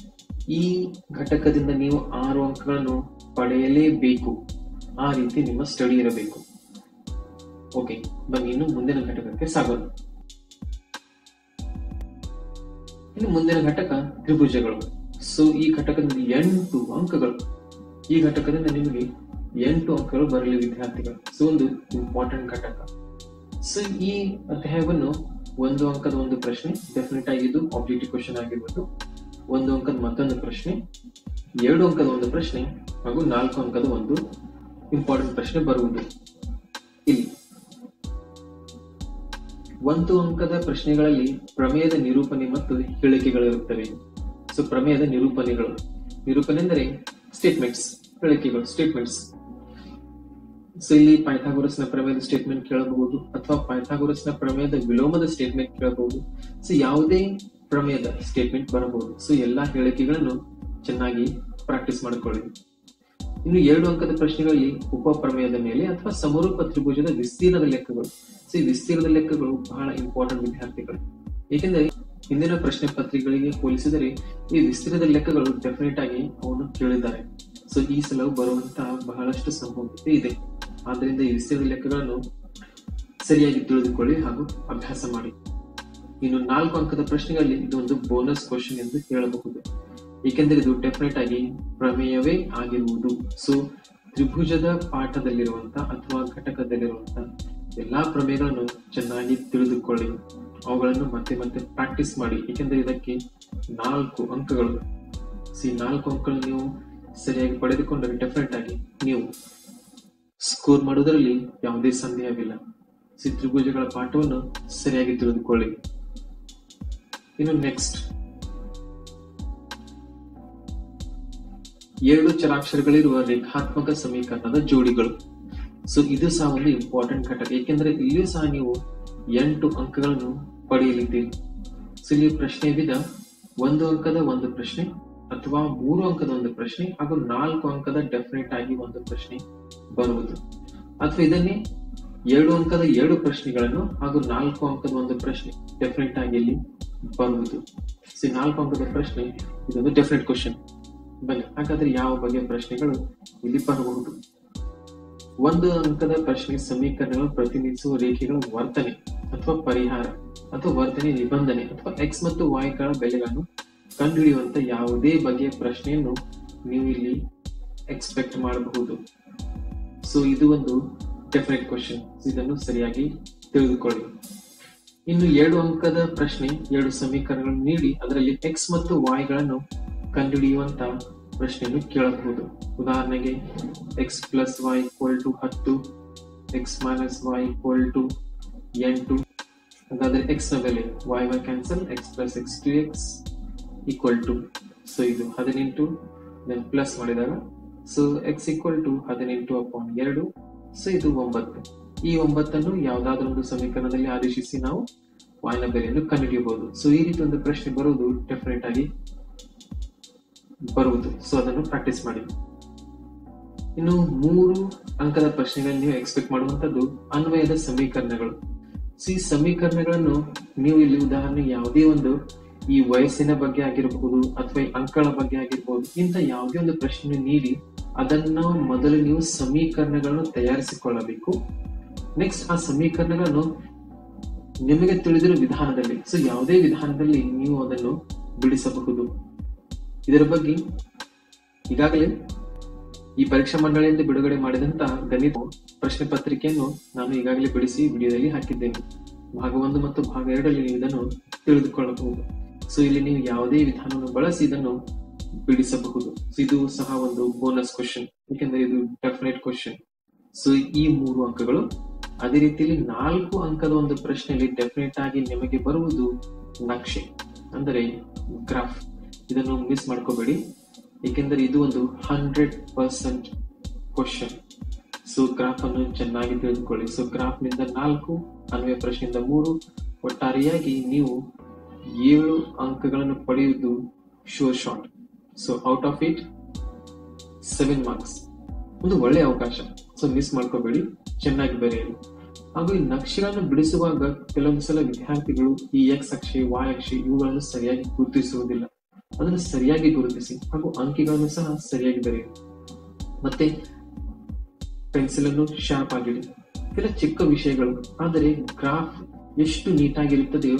ಈ ಘಟಕದಿಂದ ನೀವು ಆರು ಅಂಕಗಳನ್ನು ಪಡೆಯಲೇಬೇಕು ಆ ರೀತಿ ನಿಮ್ಮ ಸ್ಟಡಿ ಇರಬೇಕು ಓಕೆ ಬನ್ನಿ ಇನ್ನು ಮುಂದಿನ ಘಟಕಕ್ಕೆ ಸಾಗೋಣ ಇನ್ನು ಮುಂದಿನ ಘಟಕ ತ್ರಿಭುಜಗಳು ಸೊ ಈ ಘಟಕದಿಂದ ಎಂಟು ಅಂಕಗಳು ಈ ಘಟಕದಿಂದ ನಿಮಗೆ ಎಂಟು ಅಂಕಗಳು ಬರಲಿ ವಿದ್ಯಾರ್ಥಿಗಳು ಸೊ ಒಂದು ಇಂಪಾರ್ಟೆಂಟ್ ಘಟಕ ಸೊ ಈ ಅಧ್ಯಾಯವನ್ನು ಒಂದು ಅಂಕದ ಒಂದು ಪ್ರಶ್ನೆ ಡೆಫಿನೆಟ್ ಆಗಿ ಇದು ಆಬ್ಜೆಕ್ಟಿವ್ ಕ್ವಶನ್ ಆಗಿರ್ಬೋದು ಒಂದು ಅಂಕದ ಮತ್ತೊಂದು ಪ್ರಶ್ನೆ ಎರಡು ಅಂಕದ ಒಂದು ಪ್ರಶ್ನೆ ಹಾಗೂ ನಾಲ್ಕು ಅಂಕದ ಒಂದು ಇಂಪಾರ್ಟೆಂಟ್ ಪ್ರಶ್ನೆ ಬರುವುದು ಇಲ್ಲಿ ಒಂದು ಅಂಕದ ಪ್ರಶ್ನೆಗಳಲ್ಲಿ ಪ್ರಮೇಯದ ನಿರೂಪಣೆ ಮತ್ತು ಹೇಳಿಕೆಗಳಿರುತ್ತವೆ ಸೊ ಪ್ರಮೇಯದ ನಿರೂಪಣೆಗಳು ನಿರೂಪಣೆ ಎಂದರೆ ಸ್ಟೇಟ್ಮೆಂಟ್ಸ್ ಹೇಳಿಕೆಗಳು ಸ್ಟೇಟ್ಮೆಂಟ್ಸ್ ಸೊ ಇಲ್ಲಿ ಪೈಥಾಗೋರಸ್ನ ಪ್ರಮೇಯದ ಸ್ಟೇಟ್ಮೆಂಟ್ ಕೇಳಬಹುದು ಅಥವಾ ಪೈಥಾಗೋರಸ್ನ ಪ್ರಮೇಯದ ವಿಲೋಮದ ಸ್ಟೇಟ್ಮೆಂಟ್ ಕೇಳಬಹುದು ಸೊ ಯಾವುದೇ ಪ್ರಮೇಯದ ಸ್ಟೇಟ್ಮೆಂಟ್ ಬರಬಹುದು ಸೊ ಎಲ್ಲಾ ಹೇಳಿಕೆಗಳನ್ನು ಚೆನ್ನಾಗಿ ಪ್ರಾಕ್ಟೀಸ್ ಮಾಡಿಕೊಳ್ಳಿ ಇನ್ನು ಎರಡು ಅಂಕದ ಪ್ರಶ್ನೆಗಳಲ್ಲಿ ಉಪ ಪ್ರಮೇಯದ ಮೇಲೆ ಅಥವಾ ಸಮರೂಪ ತ್ರಿಭುಜದ ವಿಸ್ತೀರ್ಣದ ಲೆಕ್ಕಗಳು ಸೊ ಈ ವಿಸ್ತೀರ್ಣದ ಲೆಕ್ಕಗಳು ಬಹಳ ಇಂಪಾರ್ಟೆಂಟ್ ವಿದ್ಯಾರ್ಥಿಗಳು ಏಕೆಂದರೆ ಹಿಂದಿನ ಪ್ರಶ್ನೆ ಪತ್ರಿಕೆಗಳಿಗೆ ಹೋಲಿಸಿದರೆ ಈ ವಿಸ್ತೀರ್ಣದ ಲೆಕ್ಕಗಳು ಡೆಫಿನೆಟ್ ಆಗಿ ಅವನ್ನು ಕೇಳಿದ್ದಾರೆ ಸೊ ಈ ಸಲವು ಬರುವಂತಹ ಬಹಳಷ್ಟು ಸಂಭವತೆ ಇದೆ ಆದ್ದರಿಂದ ಈ ವಿಸ್ತೀರ್ಣದ ಲೆಕ್ಕಗಳನ್ನು ಸರಿಯಾಗಿ ತಿಳಿದುಕೊಳ್ಳಿ ಹಾಗೂ ಅಭ್ಯಾಸ ಮಾಡಿ ಇನ್ನು ನಾಲ್ಕು ಅಂಕದ ಪ್ರಶ್ನೆಗಳಲ್ಲಿ ಇದು ಒಂದು ಬೋನಸ್ ಕ್ವಶನ್ ಎಂದು ಹೇಳಬಹುದು ಏಕೆಂದರೆ ಇದು ಡೆಫಿನೆಟ್ ಆಗಿ ಪ್ರಮೇಯವೇ ಆಗಿರುವುದು ಸೊ ತ್ರಿಭುಜದ ಪಾಠದಲ್ಲಿರುವಂತ ಅಥವಾ ಘಟಕದಲ್ಲಿರುವಂತ ಎಲ್ಲಾ ಪ್ರಮೇಯಗಳನ್ನು ಚೆನ್ನಾಗಿ ತಿಳಿದುಕೊಳ್ಳಿ ಅವುಗಳನ್ನು ಮತ್ತೆ ಮತ್ತೆ ಪ್ರಾಕ್ಟೀಸ್ ಮಾಡಿ ಏಕೆಂದರೆ ಇದಕ್ಕೆ ನಾಲ್ಕು ಅಂಕಗಳು ಸಿ ನಾಲ್ಕು ಅಂಕಗಳನ್ನು ನೀವು ಸರಿಯಾಗಿ ಪಡೆದುಕೊಂಡರೆ ಡೆಫಿನೆಟ್ ಆಗಿ ನೀವು ಸ್ಕೋರ್ ಮಾಡುವುದರಲ್ಲಿ ಯಾವುದೇ ಸಂದೇಹವಿಲ್ಲ ಸಿ ತ್ರಿಭುಜಗಳ ಪಾಠವನ್ನು ಸರಿಯಾಗಿ ತಿಳಿದುಕೊಳ್ಳಿ ಇನ್ನು ನೆಕ್ಸ್ಟ್ ಎರಡು ಚರಾಕ್ಷರಗಳಿರುವ ರೇಖಾತ್ಮಕ ಸಮೀಕರಣದ ಜೋಡಿಗಳು ಸೊ ಇದು ಸಹ ಒಂದು ಇಂಪಾರ್ಟೆಂಟ್ ಘಟಕ ಏಕೆಂದರೆ ಇಲ್ಲಿಯೂ ಸಹ ನೀವು ಎಂಟು ಅಂಕಗಳನ್ನು ಪಡೆಯಲಿದ್ದೀರಿ ಸೊ ಇಲ್ಲಿ ಪ್ರಶ್ನೆ ವಿಧ ಒಂದು ಅಂಕದ ಒಂದು ಪ್ರಶ್ನೆ ಅಥವಾ ಮೂರು ಅಂಕದ ಒಂದು ಪ್ರಶ್ನೆ ಹಾಗೂ ನಾಲ್ಕು ಅಂಕದ ಡೆಫಿನೆಟ್ ಆಗಿ ಒಂದು ಪ್ರಶ್ನೆ ಬರುವುದು ಅಥವಾ ಇದನ್ನೇ ಎರಡು ಅಂಕದ ಎರಡು ಪ್ರಶ್ನೆಗಳನ್ನು ಹಾಗೂ ನಾಲ್ಕು ಅಂಕದ ಒಂದು ಪ್ರಶ್ನೆ ಡೆಫಿನೆಟ್ ಆಗಿ ಇಲ್ಲಿ ಬರುವುದು ಸಿ ನಾಲ್ಕು ಅಂಕದ ಪ್ರಶ್ನೆ ಇದೊಂದು ಡೆಫಿನೆಟ್ ಕ್ವಶನ್ ಬನ್ನಿ ಹಾಗಾದ್ರೆ ಯಾವ ಬಗೆಯ ಪ್ರಶ್ನೆಗಳು ಇಲ್ಲಿ ಬರಬಹುದು ಒಂದು ಅಂಕದ ಪ್ರಶ್ನೆ ಸಮೀಕರಣಗಳು ಪ್ರತಿನಿಧಿಸುವ ರೇಖೆಗಳ ವರ್ತನೆ ಅಥವಾ ಪರಿಹಾರ ಅಥವಾ ವರ್ತನೆ ನಿಬಂಧನೆ ಅಥವಾ ಎಕ್ಸ್ ಮತ್ತು ವಾಯ್ಗಳ ಬೆಲೆಗಳನ್ನು ಕಂಡುಹಿಡಿಯುವಂತ ಯಾವುದೇ ಬಗೆಯ ಪ್ರಶ್ನೆಯನ್ನು ನೀವು ಇಲ್ಲಿ ಎಕ್ಸ್ಪೆಕ್ಟ್ ಮಾಡಬಹುದು ಸೊ ಇದು ಒಂದು ಡೆಫಿನೆಟ್ ಕ್ವಶನ್ ಇದನ್ನು ಸರಿಯಾಗಿ ತಿಳಿದುಕೊಳ್ಳಿ ಇನ್ನು ಎರಡು ಅಂಕದ ಪ್ರಶ್ನೆ ಎರಡು ಸಮೀಕರಣಗಳನ್ನು ನೀಡಿ ಅದರಲ್ಲಿ ಎಕ್ಸ್ ಮತ್ತು ವಾಯ್ಗಳನ್ನು ಕಂಡುಹಿಡಿಯುವಂತ ಪ್ರಶ್ನೆಯನ್ನು ಕೇಳಬಹುದು ಉದಾಹರಣೆಗೆ X plus Y equal to ಹತ್ತು X minus Y equal to ಎಂಟು ಹಾಗಾದ್ರೆ ಎಕ್ಸ್ ನ ಬೆಲೆ Y Y cancel X plus X two X equal to so ಇದು ಹದಿನೆಂಟು ದೆನ್ ಪ್ಲಸ್ ಮಾಡಿದಾಗ ಸೊ ಎಕ್ಸ್ ಈಕ್ವಲ್ ಟು ಹದಿನೆಂಟು ಅಪಾನ್ ಎರಡು ಸೊ ಇದು ಒಂಬತ್ತು ಈ ಒಂಬತ್ತನ್ನು ಯಾವುದಾದ್ರೂ ಒಂದು ಸಮೀಕರಣದಲ್ಲಿ ಆದೇಶಿಸಿ ನಾವು ವಾಯ್ನ ಬೆಲೆಯನ್ನು ಕಂಡುಹಿಡಿಯಬಹುದು ಸೊ ಈ ರೀತಿ ಒಂದು ಪ್ರಶ್ನೆ ಬರುವುದು ಡೆಫಿನೆಟ್ ಆಗಿ ಬರುವುದು ಸೊ ಅದನ್ನು ಪ್ರಾಕ್ಟೀಸ್ ಮಾಡಿ ಇನ್ನು ಮೂರು ಅಂಕದ ಪ್ರಶ್ನೆಗಳನ್ನು ನೀವು ಎಕ್ಸ್ಪೆಕ್ಟ್ ಮಾಡುವಂತದ್ದು ಅನ್ವಯದ ಸಮೀಕರಣಗಳು ಸೊ ಈ ಸಮೀಕರಣಗಳನ್ನು ನೀವು ಇಲ್ಲಿ ಉದಾಹರಣೆ ಯಾವುದೇ ಒಂದು ಈ ವಯಸ್ಸಿನ ಬಗ್ಗೆ ಆಗಿರಬಹುದು ಅಥವಾ ಈ ಅಂಕಗಳ ಬಗ್ಗೆ ಆಗಿರಬಹುದು ಇಂಥ ಯಾವುದೇ ಒಂದು ಪ್ರಶ್ನೆ ನೀಡಿ ಅದನ್ನ ಮೊದಲು ನೀವು ಸಮೀಕರಣಗಳನ್ನು ತಯಾರಿಸಿಕೊಳ್ಳಬೇಕು ನೆಕ್ಸ್ಟ್ ಆ ಸಮೀಕರಣಗಳನ್ನು ನಿಮಗೆ ತಿಳಿದಿರುವ ವಿಧಾನದಲ್ಲಿ ಸೊ ಯಾವುದೇ ವಿಧಾನದಲ್ಲಿ ನೀವು ಅದನ್ನು ಬಿಡಿಸಬಹುದು ಇದರ ಬಗ್ಗೆ ಈಗಾಗಲೇ ಈ ಪರೀಕ್ಷಾ ಮಂಡಳಿಯಿಂದ ಬಿಡುಗಡೆ ಮಾಡಿದಂತ ಗಣಿತ ಪ್ರಶ್ನೆ ಪತ್ರಿಕೆಯನ್ನು ನಾನು ಈಗಾಗಲೇ ಬಿಡಿಸಿ ವಿಡಿಯೋದಲ್ಲಿ ಹಾಕಿದ್ದೇನೆ ಭಾಗ ಒಂದು ಮತ್ತು ಭಾಗ ಎರಡರಲ್ಲಿ ನೀವು ಇದನ್ನು ತಿಳಿದುಕೊಳ್ಳಬಹುದು ಸೊ ಇಲ್ಲಿ ನೀವು ಯಾವುದೇ ವಿಧಾನವನ್ನು ಬಳಸಿ ಇದನ್ನು ಬಿಡಿಸಬಹುದು So ಇದು ಸಹ ಒಂದು ಬೋನಸ್ ಕ್ವಶನ್ ಏಕೆಂದರೆ ಇದು ಡೆಫಿನೆಟ್ ಕ್ವಶನ್ ಸೊ ಈ ಮೂರು ಅಂಕಗಳು ಅದೇ ರೀತಿಯಲ್ಲಿ ನಾಲ್ಕು ಅಂಕದ ಒಂದು ಪ್ರಶ್ನೆಯಲ್ಲಿ ಡೆಫಿನೆಟ್ ಆಗಿ ನಿಮಗೆ ಬರುವುದು ನಕ್ಷೆ ಅಂದರೆ ಗ್ರಾಫ್ ಇದನ್ನು ಮಿಸ್ ಮಾಡ್ಕೋಬೇಡಿ ಏಕೆಂದರೆ ಇದು ಒಂದು hundred percent question so graph ಅನ್ನು ಚೆನ್ನಾಗಿ ತಿಳಿದುಕೊಳ್ಳಿ ಸೊ ಗ್ರಾಫ್ ನಿಂದ ನಾಲ್ಕು ಅನ್ವಯ ಪ್ರಶ್ನೆಯಿಂದ ಮೂರು ಒಟ್ಟಾರೆಯಾಗಿ ನೀವು ಏಳು ಅಂಕಗಳನ್ನು ಪಡೆಯುವುದು sure shot so out of it seven marks ಒಂದು ಒಳ್ಳೆಯ ಅವಕಾಶ ಸೊ ಮಿಸ್ ಮಾಡ್ಕೋಬೇಡಿ ಚೆನ್ನಾಗಿ ಬರೆಯಿರಿ ಹಾಗೂ ಈ ನಕ್ಷೆಗಳನ್ನು ಬಿಡಿಸುವಾಗ ಕೆಲವೊಂದು ಸಲ ವಿದ್ಯಾರ್ಥಿಗಳು ಈ ಎಕ್ಸ್ ಅಕ್ಷೆ ವಾಯ್ ಅಕ್ಷೆ ಇವುಗಳನ್ನು ಸರಿಯಾಗಿ ಗುರುತಿಸುವುದಿಲ್ಲ ಅದನ್ನು ಸರಿಯಾಗಿ ಗುರುತಿಸಿ ಹಾಗೂ ಅಂಕಿಗಳನ್ನು ಸಹ ಸರಿಯಾಗಿ ಬರೆಯಿರಿ ಮತ್ತೆ ಪೆನ್ಸಿಲ್ ಅನ್ನು ಶಾರ್ಪ್ ಆಗಿಡಿ ಕೆಲ ಚಿಕ್ಕ ವಿಷಯಗಳು ಆದರೆ ಗ್ರಾಫ್ ಎಷ್ಟು ನೀಟಾಗಿರುತ್ತದೆಯೋ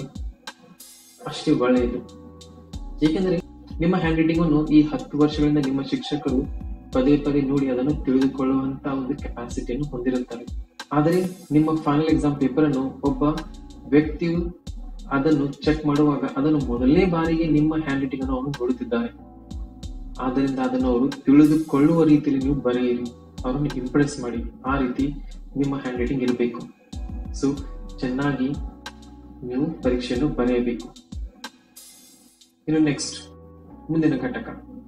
ಅಷ್ಟೇ ಒಳ್ಳೆಯದು ಏಕೆಂದರೆ ನಿಮ್ಮ ಹ್ಯಾಂಡ್ ರೈಟಿಂಗ್ ಅನ್ನು ಈ ಹತ್ತು ವರ್ಷಗಳಿಂದ ನಿಮ್ಮ ಶಿಕ್ಷಕರು ಪದೇ ಪದೇ ನೋಡಿ ಅದನ್ನು ತಿಳಿದುಕೊಳ್ಳುವಂತ ಒಂದು ಕೆಪಾಸಿಟಿಯನ್ನು ಹೊಂದಿರುತ್ತಾರೆ ಆದರೆ ನಿಮ್ಮ ಫೈನಲ್ ಎಕ್ಸಾಮ್ ಪೇಪರ್ ಅನ್ನು ಒಬ್ಬ ವ್ಯಕ್ತಿಯು ಅದನ್ನು ಚೆಕ್ ಮಾಡುವಾಗ ಅದನ್ನು ಮೊದಲನೇ ಬಾರಿಗೆ ನಿಮ್ಮ ಹ್ಯಾಂಡ್ ರೈಟಿಂಗ್ ಅನ್ನು ಅವನು ನೋಡುತ್ತಿದ್ದಾರೆ ಆದ್ದರಿಂದ ಅದನ್ನು ಅವರು ತಿಳಿದುಕೊಳ್ಳುವ ರೀತಿಯಲ್ಲಿ ನೀವು ಬರೆಯಿರಿ ಅವರನ್ನು ಇಂಪ್ರೆಸ್ ಮಾಡಿ ಆ ರೀತಿ ನಿಮ್ಮ ಹ್ಯಾಂಡ್ ರೈಟಿಂಗ್ ಇರಬೇಕು ಸೊ ಚೆನ್ನಾಗಿ ನೀವು ಪರೀಕ್ಷೆಯನ್ನು ಬರೆಯಬೇಕು ಇನ್ನು ನೆಕ್ಸ್ಟ್ ಮುಂದಿನ ಘಟಕ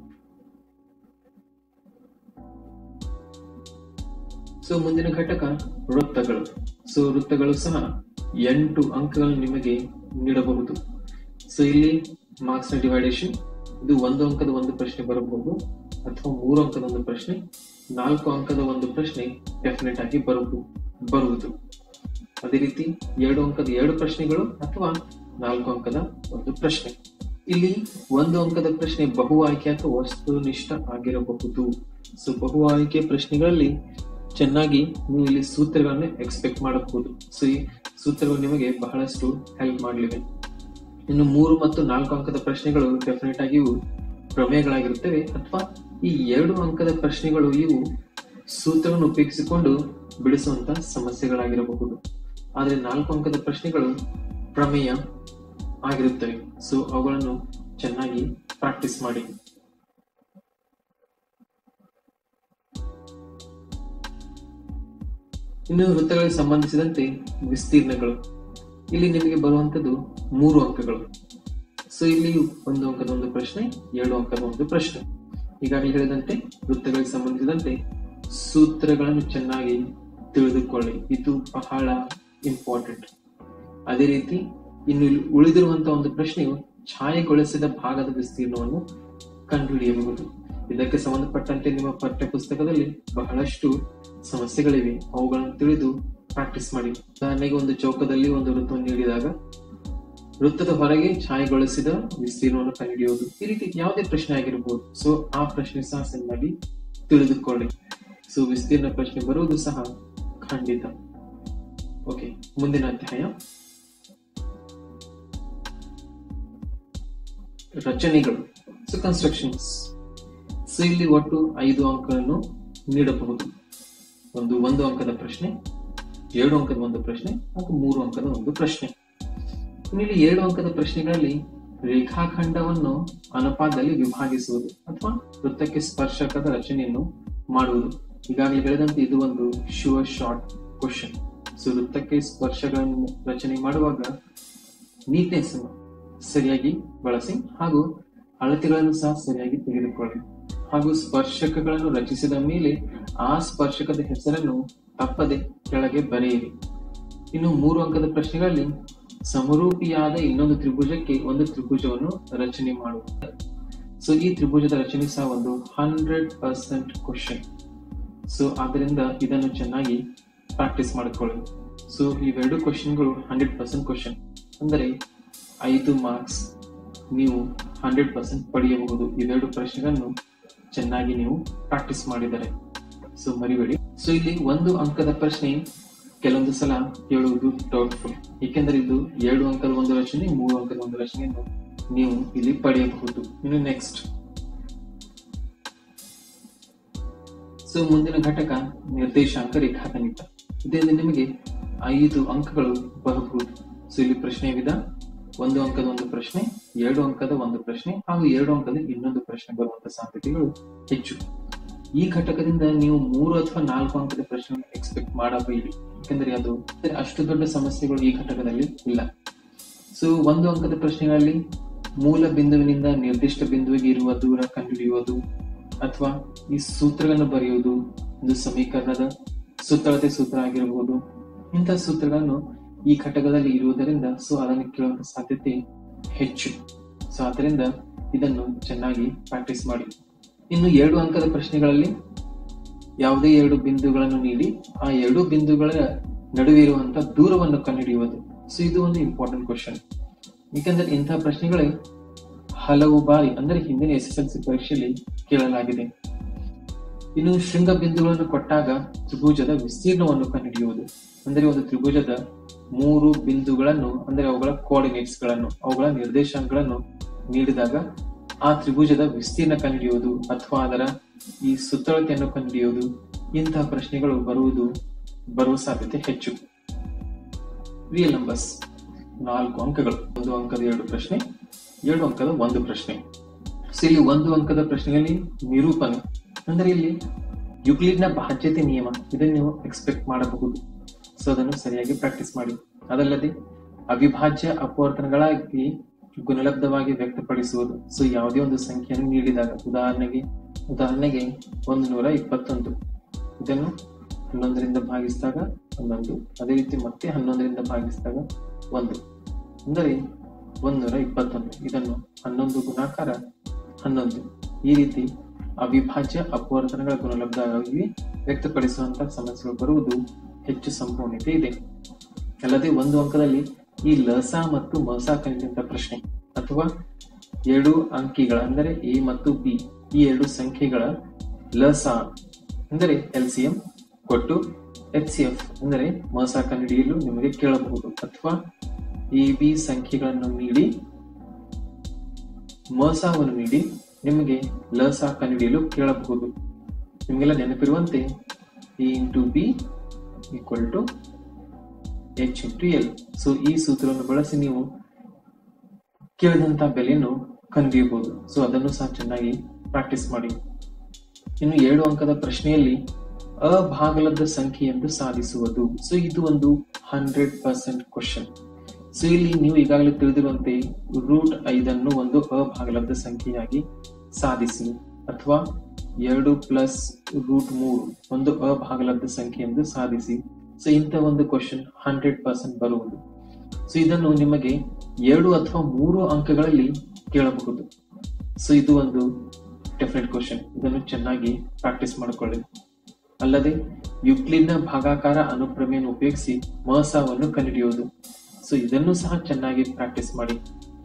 ಸೊ ಮುಂದಿನ ಘಟಕ ವೃತ್ತಗಳು ಸೊ ವೃತ್ತಗಳು ಸಹ ಎಂಟು ಅಂಕಗಳನ್ನು ನಿಮಗೆ ನೀಡಬಹುದು ಸೊ ಇಲ್ಲಿ ಮಾರ್ಕ್ಸ್ ನ ಡಿವೈಡೇಷನ್ ಇದು ಒಂದು ಅಂಕದ ಒಂದು ಪ್ರಶ್ನೆ ಬರಬಹುದು ಅಥವಾ ಮೂರು ಅಂಕದ ಒಂದು ಪ್ರಶ್ನೆ ನಾಲ್ಕು ಅಂಕದ ಒಂದು ಪ್ರಶ್ನೆ ಡೆಫಿನೆಟ್ ಆಗಿ ಬರಬಹುದು ಬರುವುದು ಅದೇ ರೀತಿ ಎರಡು ಅಂಕದ ಎರಡು ಪ್ರಶ್ನೆಗಳು ಅಥವಾ ನಾಲ್ಕು ಅಂಕದ ಒಂದು ಪ್ರಶ್ನೆ ಇಲ್ಲಿ ಒಂದು ಅಂಕದ ಪ್ರಶ್ನೆ ಬಹು ಆಯ್ಕೆ ಅಥವಾ ವಸ್ತುನಿಷ್ಠ ಆಗಿರಬಹುದು ಸೊ ಬಹು ಆಯ್ಕೆ ಪ್ರಶ್ನೆಗಳಲ್ಲಿ ಚೆನ್ನಾಗಿ ನೀವು ಇಲ್ಲಿ ಸೂತ್ರಗಳನ್ನು ಎಕ್ಸ್ಪೆಕ್ಟ್ ಮಾಡಬಹುದು ಸೊ ಈ ಸೂತ್ರಗಳು ನಿಮಗೆ ಬಹಳಷ್ಟು ಹೆಲ್ಪ್ ಮಾಡಲಿವೆ ಇನ್ನು ಮೂರು ಮತ್ತು ನಾಲ್ಕು ಅಂಕದ ಪ್ರಶ್ನೆಗಳು ಡೆಫಿನೆಟ್ ಆಗಿಯೂ ಪ್ರಮೇಯಗಳಾಗಿರುತ್ತವೆ ಅಥವಾ ಈ ಎರಡು ಅಂಕದ ಪ್ರಶ್ನೆಗಳು ಇವು ಸೂತ್ರವನ್ನು ಉಪಯೋಗಿಸಿಕೊಂಡು ಬಿಡಿಸುವಂತ ಸಮಸ್ಯೆಗಳಾಗಿರಬಹುದು ಆದ್ರೆ ನಾಲ್ಕು ಅಂಕದ ಪ್ರಶ್ನೆಗಳು ಪ್ರಮೇಯ ಆಗಿರುತ್ತವೆ ಸೊ ಅವುಗಳನ್ನು ಚೆನ್ನಾಗಿ ಪ್ರಾಕ್ಟೀಸ್ ಮಾಡಿ ಇನ್ನು ವೃತ್ತಗಳಿಗೆ ಸಂಬಂಧಿಸಿದಂತೆ ವಿಸ್ತೀರ್ಣಗಳು ಇಲ್ಲಿ ನಿಮಗೆ ಬರುವಂತದ್ದು ಮೂರು ಅಂಕಗಳು ಸೊ ಇಲ್ಲಿ ಒಂದು ಅಂಕದ ಒಂದು ಪ್ರಶ್ನೆ ಎರಡು ಅಂಕದ ಒಂದು ಪ್ರಶ್ನೆ ಈಗಾಗಲೇ ಹೇಳಿದಂತೆ ವೃತ್ತಗಳಿಗೆ ಸಂಬಂಧಿಸಿದಂತೆ ಸೂತ್ರಗಳನ್ನು ಚೆನ್ನಾಗಿ ತಿಳಿದುಕೊಳ್ಳಿ ಇದು ಬಹಳ ಇಂಪಾರ್ಟೆಂಟ್ ಅದೇ ರೀತಿ ಇನ್ನು ಇಲ್ಲಿ ಉಳಿದಿರುವಂತಹ ಒಂದು ಪ್ರಶ್ನೆಯು ಛಾಯೆಗೊಳಿಸಿದ ಭಾಗದ ವಿಸ್ತೀರ್ಣವನ್ನು ಕಂಡುಹಿಡಿಯಬಹುದು ಇದಕ್ಕೆ ಸಂಬಂಧಪಟ್ಟಂತೆ ನಿಮ್ಮ ಪಠ್ಯ ಪುಸ್ತಕದಲ್ಲಿ ಬಹಳಷ್ಟು ಸಮಸ್ಯೆಗಳಿವೆ ಅವುಗಳನ್ನು ತಿಳಿದು ಪ್ರಾಕ್ಟೀಸ್ ಮಾಡಿ ಉದಾಹರಣೆಗೆ ಒಂದು ಚೌಕದಲ್ಲಿ ಒಂದು ವೃತ್ತವನ್ನು ನೀಡಿದಾಗ ವೃತ್ತದ ಹೊರಗೆ ಛಾಯೆಗೊಳಿಸಿದ ವಿಸ್ತೀರ್ಣವನ್ನು ಕಂಡುಹಿಡಿಯುವುದು ಈ ರೀತಿ ಯಾವುದೇ ಪ್ರಶ್ನೆ ಆಗಿರಬಹುದು ಸೊ ಆ ಪ್ರಶ್ನೆ ಸಹ ಚೆನ್ನಾಗಿ ತಿಳಿದುಕೊಳ್ಳಿ ಸೊ ವಿಸ್ತೀರ್ಣ ಪ್ರಶ್ನೆ ಬರುವುದು ಸಹ ಖಂಡಿತ ಓಕೆ ಮುಂದಿನ ಅಧ್ಯಾಯ ರಚನೆಗಳು ಸೊ ಕನ್ಸ್ಟ್ರಕ್ಷನ್ಸ್ ಸೊ ಇಲ್ಲಿ ಒಟ್ಟು ಐದು ಅಂಕಗಳನ್ನು ನೀಡಬಹುದು ಒಂದು ಒಂದು ಅಂಕದ ಪ್ರಶ್ನೆ ಎರಡು ಅಂಕದ ಒಂದು ಪ್ರಶ್ನೆ ಹಾಗೂ ಮೂರು ಅಂಕದ ಒಂದು ಪ್ರಶ್ನೆ ಇಲ್ಲಿ ಏಳು ಅಂಕದ ಪ್ರಶ್ನೆಗಳಲ್ಲಿ ರೇಖಾಖಂಡವನ್ನು ಅನುಪಾತದಲ್ಲಿ ವಿಭಾಗಿಸುವುದು ಅಥವಾ ವೃತ್ತಕ್ಕೆ ಸ್ಪರ್ಶಕದ ರಚನೆಯನ್ನು ಮಾಡುವುದು ಈಗಾಗಲೇ ಹೇಳಿದಂತೆ ಇದು ಒಂದು ಶುವರ್ ಶಾರ್ಟ್ ಕ್ವಶನ್ ಸೊ ವೃತ್ತಕ್ಕೆ ಸ್ಪರ್ಶಗಳನ್ನು ರಚನೆ ಮಾಡುವಾಗ ನೀಟ್ನೆಸ್ ಸರಿಯಾಗಿ ಬಳಸಿ ಹಾಗೂ ಅಳತೆಗಳನ್ನು ಸಹ ಸರಿಯಾಗಿ ತೆಗೆದುಕೊಳ್ಳಿ ಹಾಗೂ ಸ್ಪರ್ಶಕಗಳನ್ನು ರಚಿಸಿದ ಮೇಲೆ ಆ ಸ್ಪರ್ಶಕದ ಹೆಸರನ್ನು ತಪ್ಪದೆ ಕೆಳಗೆ ಬರೆಯಿರಿ ಇನ್ನು ಮೂರು ಅಂಕದ ಪ್ರಶ್ನೆಗಳಲ್ಲಿ ಸಮರೂಪಿಯಾದ ಇನ್ನೊಂದು ತ್ರಿಭುಜಕ್ಕೆ ಒಂದು ತ್ರಿಭುಜವನ್ನು ರಚನೆ ಮಾಡುವುದು ಸೊ ಈ ತ್ರಿಭುಜದ ರಚನೆ ಸಹ ಒಂದು ಹಂಡ್ರೆಡ್ ಪರ್ಸೆಂಟ್ ಕ್ವಶನ್ ಸೊ ಆದ್ದರಿಂದ ಇದನ್ನು ಚೆನ್ನಾಗಿ ಪ್ರಾಕ್ಟೀಸ್ ಮಾಡಿಕೊಳ್ಳಿ ಸೊ ಇವೆರಡು ಕ್ವಶನ್ಗಳು ಹಂಡ್ರೆಡ್ ಪರ್ಸೆಂಟ್ ಕ್ವಶನ್ ಅಂದರೆ ಐದು ಮಾರ್ಕ್ಸ್ ನೀವು ಹಂಡ್ರೆಡ್ ಪರ್ಸೆಂಟ್ ಪಡೆಯಬಹುದು ಇವೆರಡು ಪ್ರಶ್ನೆಗಳನ್ನು ಚೆನ್ನಾಗಿ ನೀವು ಪ್ರಾಕ್ಟೀಸ್ ಮಾಡಿದರೆ ಸೊ ಮರಿಬೇಡಿ ಸೊ ಇಲ್ಲಿ ಒಂದು ಅಂಕದ ಪ್ರಶ್ನೆ ಕೆಲವೊಂದು ಸಲ ಕೇಳುವುದು ಡೌಟ್ಫುಲ್ ಏಕೆಂದರೆ ಇದು ಎರಡು ಅಂಕದ ಒಂದು ರಚನೆ ಮೂರು ಅಂಕದ ಒಂದು ರಚನೆಯನ್ನು ನೀವು ಇಲ್ಲಿ ಪಡೆಯಬಹುದು ಇನ್ನು ನೆಕ್ಸ್ಟ್ ಸೊ ಮುಂದಿನ ಘಟಕ ನಿರ್ದೇಶಾಂಕ ರೇಖಾಗಣಿತ ಇದರಿಂದ ನಿಮಗೆ ಐದು ಅಂಕಗಳು ಬರಬಹುದು ಸೊ ಇಲ್ಲಿ ಪ್ರಶ್ನೆ ವಿಧ ಒಂದು ಅಂಕದ ಒಂದು ಪ್ರಶ್ನೆ ಎರಡು ಅಂಕದ ಒಂದು ಪ್ರಶ್ನೆ ಹಾಗೂ ಎರಡು ಅಂಕದ ಇನ್ನೊಂದು ಪ್ರಶ್ನೆ ಬರುವಂತ ಸಾಧ್ಯತೆಗಳು ಹೆಚ್ಚು ಈ ಘಟಕದಿಂದ ನೀವು ಮೂರು ಅಥವಾ ನಾಲ್ಕು ಅಂಕದ ಪ್ರಶ್ನೆ ಎಕ್ಸ್ಪೆಕ್ಟ್ ಮಾಡಬೇಡಿ ಯಾಕಂದ್ರೆ ಅದು ಅಷ್ಟು ದೊಡ್ಡ ಸಮಸ್ಯೆಗಳು ಈ ಘಟಕದಲ್ಲಿ ಇಲ್ಲ ಸೊ ಒಂದು ಅಂಕದ ಪ್ರಶ್ನೆಗಳಲ್ಲಿ ಮೂಲ ಬಿಂದುವಿನಿಂದ ನಿರ್ದಿಷ್ಟ ಬಿಂದುವಿಗೆ ಇರುವ ದೂರ ಕಂಡುಹಿಡಿಯುವುದು ಅಥವಾ ಈ ಸೂತ್ರಗಳನ್ನು ಬರೆಯುವುದು ಒಂದು ಸಮೀಕರಣದ ಸುತ್ತಳತೆ ಸೂತ್ರ ಆಗಿರಬಹುದು ಇಂತಹ ಸೂತ್ರಗಳನ್ನು ಈ ಘಟಕದಲ್ಲಿ ಇರುವುದರಿಂದ ಸೊ ಅದನ್ನು ಕೇಳುವಂತ ಸಾಧ್ಯತೆ ಹೆಚ್ಚು ಸೊ ಆದ್ದರಿಂದ ಇದನ್ನು ಚೆನ್ನಾಗಿ ಪ್ರಾಕ್ಟೀಸ್ ಮಾಡಿ ಇನ್ನು ಎರಡು ಅಂಕದ ಪ್ರಶ್ನೆಗಳಲ್ಲಿ ಯಾವುದೇ ಎರಡು ಬಿಂದುಗಳನ್ನು ನೀಡಿ ಆ ಎರಡು ಬಿಂದುಗಳ ನಡುವೆ ಇರುವಂತಹ ದೂರವನ್ನು ಕಂಡುಹಿಡಿಯುವುದು ಸೊ ಇದು ಒಂದು ಇಂಪಾರ್ಟೆಂಟ್ ಕ್ವಶನ್ ಏಕೆಂದರೆ ಇಂತಹ ಪ್ರಶ್ನೆಗಳೇ ಹಲವು ಬಾರಿ ಅಂದರೆ ಹಿಂದಿನ ಎಸ್ ಎಸ್ ಎಲ್ ಸಿ ಪರೀಕ್ಷೆಯಲ್ಲಿ ಕೇಳಲಾಗಿದೆ ಇನ್ನು ಶೃಂಗ ಬಿಂದುಗಳನ್ನು ಕೊಟ್ಟಾಗ ತ್ರಿಭುಜದ ವಿಸ್ತೀರ್ಣವನ್ನು ಕಂಡುಹಿಡಿಯುವುದು ಅಂದರೆ ಒಂದು ತ್ರಿಭುಜದ ಮೂರು ಬಿಂದುಗಳನ್ನು ಅಂದರೆ ಅವುಗಳ ಕೋಆರ್ಡಿನೇಟ್ಸ್ ಗಳನ್ನು ಅವುಗಳ ನಿರ್ದೇಶಾಂಕಗಳನ್ನು ನೀಡಿದಾಗ ಆ ತ್ರಿಭುಜದ ವಿಸ್ತೀರ್ಣ ಕಂಡುಹಿಡಿಯುವುದು ಅಥವಾ ಅದರ ಈ ಸುತ್ತಳತೆಯನ್ನು ಕಂಡುಹಿಡಿಯುವುದು ಇಂತಹ ಪ್ರಶ್ನೆಗಳು ಬರುವುದು ಬರುವ ಸಾಧ್ಯತೆ ಹೆಚ್ಚು ರಿಯಲ್ ನಂಬರ್ಸ್ ನಾಲ್ಕು ಅಂಕಗಳು ಒಂದು ಅಂಕದ ಎರಡು ಪ್ರಶ್ನೆ ಎರಡು ಅಂಕದ ಒಂದು ಪ್ರಶ್ನೆ ಸೊ ಇಲ್ಲಿ ಒಂದು ಅಂಕದ ಪ್ರಶ್ನೆಯಲ್ಲಿ ನಿರೂಪಣೆ ಅಂದ್ರೆ ಇಲ್ಲಿ ಯುಕ್ಲಿಡ್ನ ಬಾಧ್ಯತೆ ನಿಯಮ ಇದನ್ನು ನೀವು ಎಕ್ಸ್ಪೆಕ್ಟ್ ಮಾಡಬಹುದು ಸೊ ಅದನ್ನು ಸರಿಯಾಗಿ ಪ್ರಾಕ್ಟೀಸ್ ಮಾಡಿ ಅದಲ್ಲದೆ ಅವಿಭಾಜ್ಯ ಅಪವರ್ತನಗಳಾಗಿ ಗುಣಲಬ್ಧವಾಗಿ ವ್ಯಕ್ತಪಡಿಸುವುದು ಸೊ ಯಾವುದೇ ಒಂದು ಸಂಖ್ಯೆಯನ್ನು ನೀಡಿದಾಗ ಉದಾಹರಣೆಗೆ ಉದಾಹರಣೆಗೆ ಒಂದು ನೂರ ಇಪ್ಪತ್ತೊಂದು ಇದನ್ನು ಹನ್ನೊಂದರಿಂದ ಭಾಗಿಸಿದಾಗ ಹನ್ನೊಂದು ಅದೇ ರೀತಿ ಮತ್ತೆ ಹನ್ನೊಂದರಿಂದ ಭಾಗಿಸಿದಾಗ ಒಂದು ಅಂದರೆ ಒಂದೂರ ಇಪ್ಪತ್ತೊಂದು ಇದನ್ನು ಹನ್ನೊಂದು ಗುಣಾಕಾರ ಹನ್ನೊಂದು ಈ ರೀತಿ ಅವಿಭಾಜ್ಯ ಅಪವರ್ತನಗಳ ಗುಣಲಬ್ಧವಾಗಿ ವ್ಯಕ್ತಪಡಿಸುವಂತಹ ಸಮಸ್ಯೆಗಳು ಬರುವುದು ಹೆಚ್ಚು ಸಂಭವನೀಯತೆ ಇದೆ ಅಲ್ಲದೆ ಒಂದು ಅಂಕದಲ್ಲಿ ಈ ಲಸ ಮತ್ತು ಮಸ ಕಂಡಿದ್ದ ಪ್ರಶ್ನೆ ಅಥವಾ ಎರಡು ಅಂಕಿಗಳ ಅಂದರೆ ಎ ಮತ್ತು ಬಿ ಈ ಎರಡು ಸಂಖ್ಯೆಗಳ ಲಸ ಅಂದರೆ ಎಲ್ ಸಿ ಎಂ ಕೊಟ್ಟು ಎಚ್ ಸಿ ಎಫ್ ಅಂದರೆ ಮಸ ಕಂಡುಹಿಡಿಯಲು ನಿಮಗೆ ಕೇಳಬಹುದು ಅಥವಾ ಎ ಬಿ ಸಂಖ್ಯೆಗಳನ್ನು ನೀಡಿ ಮೋಸವನ್ನು ನೀಡಿ ನಿಮಗೆ ಲಸ ಕಂಡುಹಿಡಿಯಲು ಕೇಳಬಹುದು ನಿಮಗೆಲ್ಲ ನೆನಪಿರುವಂತೆ A into B equal to H into L so ಈ ಸೂತ್ರವನ್ನು ಬಳಸಿ ನೀವು ಕೇಳಿದಂತ ಬೆಲೆಯನ್ನು ಕಂಡುಹಿಡಿಯಬಹುದು ಸೊ ಅದನ್ನು ಸಹ ಚೆನ್ನಾಗಿ ಪ್ರಾಕ್ಟೀಸ್ ಮಾಡಿ ಇನ್ನು ಏಳು ಅಂಕದ ಪ್ರಶ್ನೆಯಲ್ಲಿ ಅಭಾಗಲಬ್ಧ ಸಂಖ್ಯೆ ಎಂದು ಸಾಧಿಸುವುದು ಸೊ ಇದು ಒಂದು ಹಂಡ್ರೆಡ್ ಪರ್ಸೆಂಟ್ ಕ್ವಶನ್ ಸೊ ಇಲ್ಲಿ ನೀವು ಈಗಾಗಲೇ ತಿಳಿದಿರುವಂತೆ ರೂಟ್ ಐದನ್ನು ಒಂದು ಅಭಾಗಲಬ್ಧ ಸಂಖ್ಯೆಯಾಗಿ ಸಾಧಿಸಿ ಅಥವಾ ಎರಡು ಪ್ಲಸ್ ರೂಟ್ ಮೂರು ಒಂದು ಅಭಾಗಲಬ್ಧ ಸಂಖ್ಯೆ ಎಂದು ಸಾಧಿಸಿ ಸೊ ಇಂಥ ಒಂದು ಕ್ವಶನ್ ಹಂಡ್ರೆಡ್ ಪರ್ಸೆಂಟ್ ಬರುವುದು ಸೊ ಇದನ್ನು ನಿಮಗೆ ಎರಡು ಅಥವಾ ಮೂರು ಅಂಕಗಳಲ್ಲಿ ಕೇಳಬಹುದು ಸೊ ಇದು ಒಂದು ಡೆಫಿನೆಟ್ ಕ್ವಶನ್ ಇದನ್ನು ಚೆನ್ನಾಗಿ ಪ್ರಾಕ್ಟೀಸ್ ಮಾಡಿಕೊಳ್ಳಿ ಅಲ್ಲದೆ ಯುಕ್ಲಿಡ್ನ ಭಾಗಾಕಾರ ಅನುಕ್ರಮೆಯನ್ನು ಉಪಯೋಗಿಸಿ ಮಹಸವನ್ನು ಕಂಡುಹಿಡಿಯುವುದು ಸೊ ಇದನ್ನು ಸಹ ಚೆನ್ನಾಗಿ ಪ್ರಾಕ್ಟೀಸ್ ಮಾಡಿ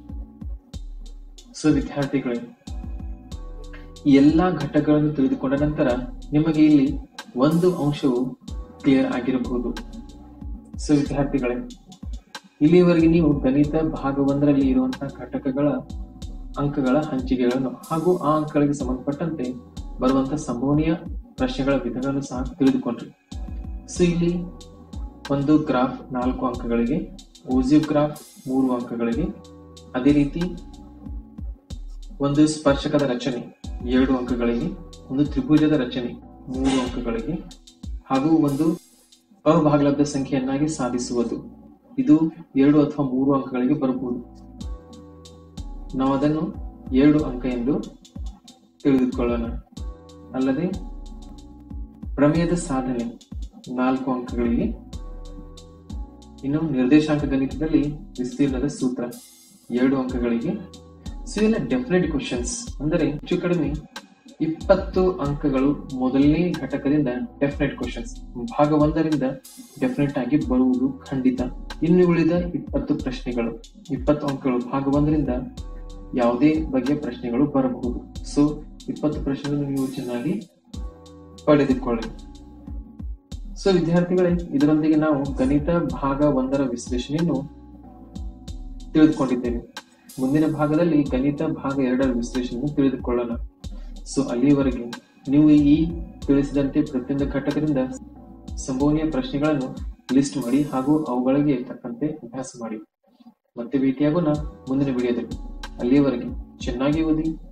ಸೊ ವಿದ್ಯಾರ್ಥಿಗಳೇ ಈ ಎಲ್ಲಾ ಘಟಕಗಳನ್ನು ತಿಳಿದುಕೊಂಡ ನಂತರ ನಿಮಗೆ ಇಲ್ಲಿ ಒಂದು ಅಂಶವು ಕ್ಲಿಯರ್ ಆಗಿರಬಹುದು ಸೊ ವಿದ್ಯಾರ್ಥಿಗಳೇ ಇಲ್ಲಿಯವರೆಗೆ ನೀವು ಗಣಿತ ಭಾಗ ಒಂದರಲ್ಲಿ ಇರುವಂತಹ ಘಟಕಗಳ ಅಂಕಗಳ ಹಂಚಿಕೆಗಳನ್ನು ಹಾಗೂ ಆ ಅಂಕಗಳಿಗೆ ಸಂಬಂಧಪಟ್ಟಂತೆ ಬರುವಂತಹ ಸಂಭವನೀಯ ಪ್ರಶ್ನೆಗಳ ವಿಧಗಳನ್ನು ಸಹ ತಿಳಿದುಕೊಂಡ್ರಿ ಸೊ ಇಲ್ಲಿ ಒಂದು ಗ್ರಾಫ್ ನಾಲ್ಕು ಅಂಕಗಳಿಗೆ ಓಸಿವ್ ಗ್ರಾಫ್ ಮೂರು ಅಂಕಗಳಿಗೆ ಅದೇ ರೀತಿ ಒಂದು ಸ್ಪರ್ಶಕದ ರಚನೆ ಎರಡು ಅಂಕಗಳಿಗೆ ಒಂದು ತ್ರಿಭುಜದ ರಚನೆ ಮೂರು ಅಂಕಗಳಿಗೆ ಹಾಗೂ ಒಂದು ಅಭಾಗಲಬ್ಧ ಸಂಖ್ಯೆಯನ್ನಾಗಿ ಸಾಧಿಸುವುದು ಇದು ಎರಡು ಅಥವಾ ಮೂರು ಅಂಕಗಳಿಗೆ ಬರಬಹುದು ನಾವು ಅದನ್ನು ಎರಡು ಅಂಕ ಎಂದು ತಿಳಿದುಕೊಳ್ಳೋಣ ಅಲ್ಲದೆ ಪ್ರಮೇಯದ ಸಾಧನೆ ನಾಲ್ಕು ಅಂಕಗಳಿಗೆ ಇನ್ನು ನಿರ್ದೇಶಾಂಕ ಗಣಿತದಲ್ಲಿ ವಿಸ್ತೀರ್ಣದ ಸೂತ್ರ ಎರಡು ಅಂಕಗಳಿಗೆ ಸೊ ಇವೆಲ್ಲ ಡೆಫಿನೆಟ್ ಕ್ವಶನ್ಸ್ ಅಂದರೆ ಹೆಚ್ಚು ಕಡಿಮೆ ಇಪ್ಪತ್ತು ಅಂಕಗಳು ಮೊದಲನೇ ಘಟಕದಿಂದ ಡೆಫಿನೆಟ್ ಕ್ವಶನ್ಸ್ ಭಾಗ ಒಂದರಿಂದ ಡೆಫಿನೆಟ್ ಆಗಿ ಬರುವುದು ಖಂಡಿತ ಇನ್ನು ಉಳಿದ ಇಪ್ಪತ್ತು ಪ್ರಶ್ನೆಗಳು ಇಪ್ಪತ್ತು ಅಂಕಗಳು ಭಾಗ ಒಂದರಿಂದ ಯಾವುದೇ ಬಗೆಯ ಪ್ರಶ್ನೆಗಳು ಬರಬಹುದು ಸೊ ಇಪ್ಪತ್ತು ಪ್ರಶ್ನೆಗಳನ್ನು ನೀವು ಚೆನ್ನಾಗಿ ಪಡೆದುಕೊಳ್ಳಿ ಸೊ ವಿದ್ಯಾರ್ಥಿಗಳೇ ಇದರೊಂದಿಗೆ ನಾವು ಗಣಿತ ಭಾಗ ಒಂದರ ವಿಶ್ಲೇಷಣೆಯನ್ನು ತಿಳಿದುಕೊಂಡಿದ್ದೇವೆ ಮುಂದಿನ ಭಾಗದಲ್ಲಿ ಗಣಿತ ಭಾಗ ಎರಡರ ವಿಶ್ಲೇಷಣೆಯನ್ನು ತಿಳಿದುಕೊಳ್ಳೋಣ ಸೊ ಅಲ್ಲಿಯವರೆಗೆ ನೀವು ಈ ತಿಳಿಸಿದಂತೆ ಪ್ರತಿಯೊಂದು ಘಟಕದಿಂದ ಸಂಭವನೀಯ ಪ್ರಶ್ನೆಗಳನ್ನು ಲಿಸ್ಟ್ ಮಾಡಿ ಹಾಗೂ ಅವುಗಳಿಗೆ ತಕ್ಕಂತೆ ಅಭ್ಯಾಸ ಮಾಡಿ ಮತ್ತೆ ಭೇಟಿಯಾಗೋಣ ಮುಂದಿನ ವಿಡಿಯೋದಲ್ಲಿ ಅಲ್ಲಿಯವರೆಗೆ ಚೆನ್ನಾಗಿ ಓದಿ